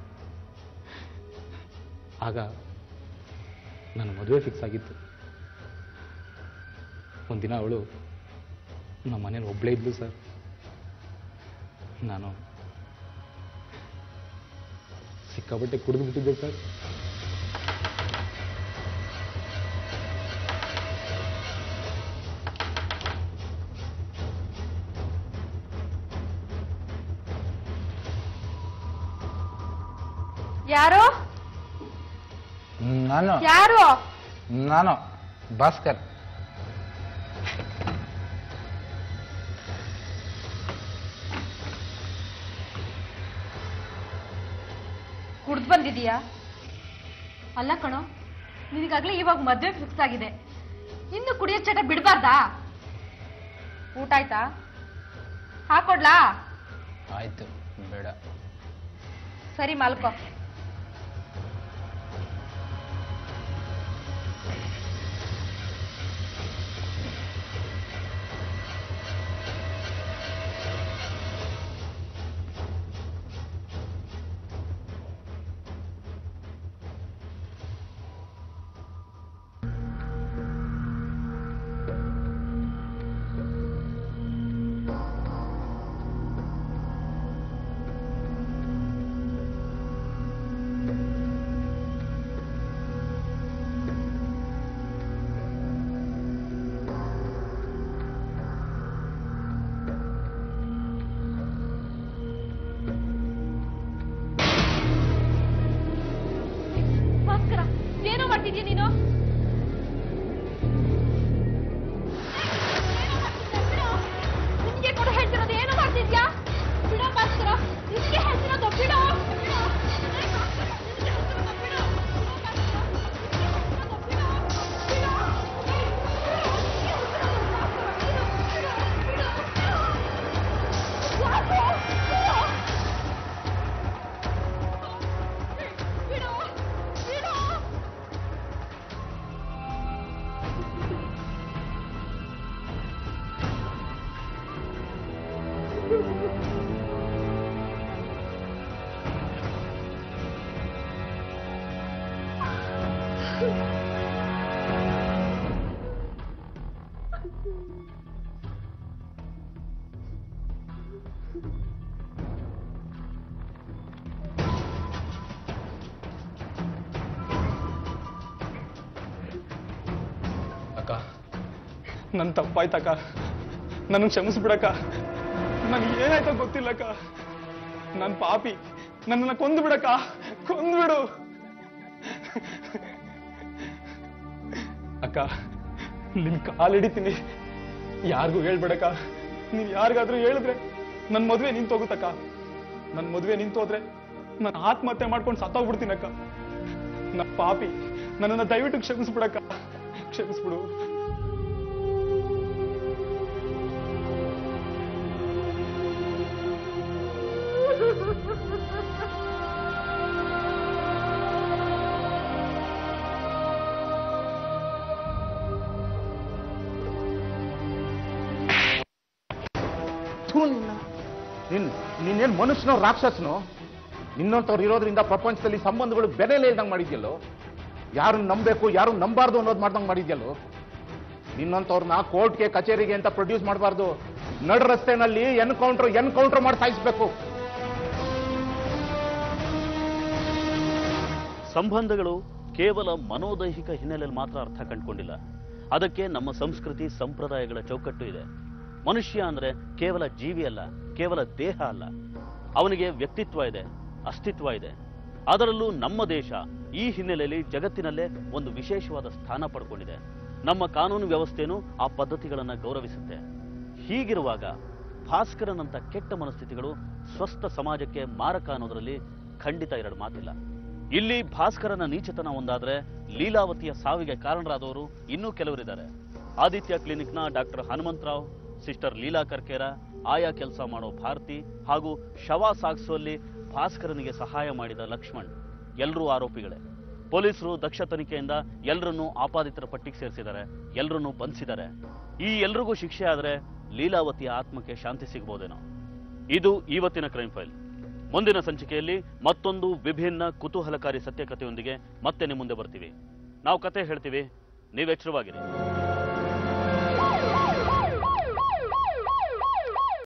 ಆಗ ನನ್ನ ಮದುವೆ ಫಿಕ್ಸ್ ಆಗಿತ್ತು ಒಂದಿನ ಅವಳು ನಮ್ಮ ಮನೇಲಿ ಒಬ್ಬಳೇ ಇದ್ಲು ಸರ್ ನಾನು ಸಿಕ್ಕಾಪಟ್ಟೆ ಕುಡಿದು ಬಿಟ್ಟಿದ್ದೆ ಸರ್ ಯಾರು ನಾನು ಯಾರು ನಾನು ಭಾಸ್ಕರ್ ಬಂದಿದೀಯಾ ಅಲ್ಲ ಕಣೋ ನಿನಗಾಗ್ಲೇ ಇವಾಗ ಮದ್ವೆ ಫಿಕ್ಸ್ ಆಗಿದೆ ಇನ್ನು ಕುಡಿಯೋ ಚಟ ಬಿಡಬಾರ್ದಾ ಊಟ ಆಯ್ತಾ ಹಾಕೊಡ್ಲಾ ಆಯ್ತು ಬೇಡ ಸರಿ ಮಾಲ್ಕೋ ಭಾಸ್ಕರ ಏನೋ ಮಾಡ್ತಿದ್ಯಾ ನೀನು ನಿನ್ಗೆ ಕೂಡ ಹೇಳ್ತಿರೋದು ಏನೋ ಮಾಡ್ತಿದ್ಯಾ ಬಿಡೋ ಭಾಸ್ಕರ ನಿನ್ಗೆ ಹೇಳ್ತಿರೋದು ಬಿಡೋ ಬಿಡೋ. ಅಕ್ಕ ನನ್ನ ತಪ್ಪಾಯ್ತಕ್ಕ ನನಗೆ ಕ್ಷಮಿಸ್ಬಿಡಕ್ಕ ನನಗೆ ಏನಾಯ್ತೋ ಗೊತ್ತಿಲ್ಲಕ್ಕ ನನ್ನ ಪಾಪಿ ನನ್ನನ್ನು ಕೊಂದು ಬಿಡಕ್ಕ ಕೊಂದ್ಬಿಡು ಅಕ್ಕ ನಿನ್ ಕಾಲ್ ಹಿಡಿತೀನಿ ಯಾರಿಗೂ ಹೇಳ್ಬೇಡಕ್ಕ ನೀನ್ ಯಾರಿಗಾದ್ರೂ ಹೇಳಿದ್ರೆ ನನ್ನ ಮದುವೆ ನಿಂತು ಹೋಗುತ್ತಕ್ಕ ನನ್ನ ಮದುವೆ ನಿಂತು ಹೋದ್ರೆ ನಾನು ಆತ್ಮಹತ್ಯೆ ಮಾಡ್ಕೊಂಡು ಸತ್ತೋಗ್ಬಿಡ್ತೀನಕ್ಕ ನನ್ನ ಪಾಪಿ ನನ್ನನ್ನು ದಯವಿಟ್ಟು ಕ್ಷಮಿಸ್ಬಿಡಕ್ಕ ಕ್ಷಮಿಸ್ಬಿಡು ನಿನ್ ನೀನೇನ್ ಮನುಷ್ಯನೋ ರಾಕ್ಷಸನೋ ನಿನ್ನಂತವ್ರು ಇರೋದ್ರಿಂದ ಪ್ರಪಂಚದಲ್ಲಿ ಸಂಬಂಧಗಳು ಬೆಲೆಲೇ ಇಲ್ದಂಗೆ ಮಾಡಿದ್ಯಲ್ಲೋ ಯಾರು ನಂಬಬೇಕು ಯಾರು ನಂಬಾರ್ದು ಅನ್ನೋದು ಮಾಡ್ದಂಗೆ ಮಾಡಿದ್ಯಲ್ಲೋ ನಿನ್ನಂತವ್ರನ್ನ ಕೋರ್ಟ್ಗೆ ಕಚೇರಿಗೆ ಅಂತ ಪ್ರೊಡ್ಯೂಸ್ ಮಾಡಬಾರ್ದು ನಡ್ ರಸ್ತೆನಲ್ಲಿ ಎನ್ಕೌಂಟರ್ ಎನ್ಕೌಂಟರ್ ಮಾಡಿ ಸಾಯಿಸ್ಬೇಕು ಸಂಬಂಧಗಳು ಕೇವಲ ಮನೋದೈಹಿಕ ಹಿನ್ನೆಲೆಯಲ್ಲಿ ಮಾತ್ರ ಅರ್ಥ ಕಂಡುಕೊಂಡಿಲ್ಲ ಅದಕ್ಕೆ ನಮ್ಮ ಸಂಸ್ಕೃತಿ ಸಂಪ್ರದಾಯಗಳ ಚೌಕಟ್ಟು ಇದೆ ಮನುಷ್ಯ ಅಂದ್ರೆ ಕೇವಲ ಜೀವಿ ಅಲ್ಲ ಕೇವಲ ದೇಹ ಅಲ್ಲ ಅವನಿಗೆ ವ್ಯಕ್ತಿತ್ವ ಇದೆ ಅಸ್ತಿತ್ವ ಇದೆ ಅದರಲ್ಲೂ ನಮ್ಮ ದೇಶ ಈ ಹಿನ್ನೆಲೆಯಲ್ಲಿ ಜಗತ್ತಿನಲ್ಲೇ ಒಂದು ವಿಶೇಷವಾದ ಸ್ಥಾನ ಪಡ್ಕೊಂಡಿದೆ ನಮ್ಮ ಕಾನೂನು ವ್ಯವಸ್ಥೆನೂ ಆ ಪದ್ಧತಿಗಳನ್ನ ಗೌರವಿಸುತ್ತೆ ಹೀಗಿರುವಾಗ ಭಾಸ್ಕರನಂತ ಕೆಟ್ಟ ಮನಸ್ಥಿತಿಗಳು ಸ್ವಸ್ಥ ಸಮಾಜಕ್ಕೆ ಮಾರಕ ಅನ್ನೋದರಲ್ಲಿ ಖಂಡಿತ ಎರಡು ಮಾತಿಲ್ಲ ಇಲ್ಲಿ ಭಾಸ್ಕರನ ನೀಚತನ ಒಂದಾದ್ರೆ ಲೀಲಾವತಿಯ ಸಾವಿಗೆ ಕಾರಣರಾದವರು ಇನ್ನೂ ಕೆಲವರಿದ್ದಾರೆ ಆದಿತ್ಯ ಕ್ಲಿನಿಕ್ನ ಡಾಕ್ಟರ್ ಹನುಮಂತರಾವ್ ಸಿಸ್ಟರ್ ಲೀಲಾ ಕರ್ಕೇರ ಆಯಾ ಕೆಲಸ ಮಾಡೋ ಭಾರತಿ ಹಾಗೂ ಶವ ಸಾಗಿಸುವಲ್ಲಿ ಭಾಸ್ಕರನಿಗೆ ಸಹಾಯ ಮಾಡಿದ ಲಕ್ಷ್ಮಣ್ ಎಲ್ಲರೂ ಆರೋಪಿಗಳೇ ಪೊಲೀಸರು ದಕ್ಷ ತನಿಖೆಯಿಂದ ಎಲ್ಲರನ್ನೂ ಆಪಾದಿತರ ಪಟ್ಟಿಗೆ ಸೇರಿಸಿದ್ದಾರೆ ಎಲ್ಲರನ್ನೂ ಬಂಧಿಸಿದ್ದಾರೆ ಈ ಎಲ್ರಿಗೂ ಶಿಕ್ಷೆ ಆದ್ರೆ ಲೀಲಾವತಿಯ ಆತ್ಮಕ್ಕೆ ಶಾಂತಿ ಸಿಗಬಹುದೇನೋ ಇದು ಇವತ್ತಿನ ಕ್ರೈಮ್ ಫೈಲ್ ಮುಂದಿನ ಸಂಚಿಕೆಯಲ್ಲಿ ಮತ್ತೊಂದು ವಿಭಿನ್ನ ಕುತೂಹಲಕಾರಿ ಸತ್ಯಕಥೆಯೊಂದಿಗೆ ಮತ್ತೆ ನಿಮ್ಮ ಮುಂದೆ ಬರ್ತೀವಿ ನಾವು ಕತೆ ಹೇಳ್ತೀವಿ ನೀವು ಎಚ್ಚರವಾಗಿರಿ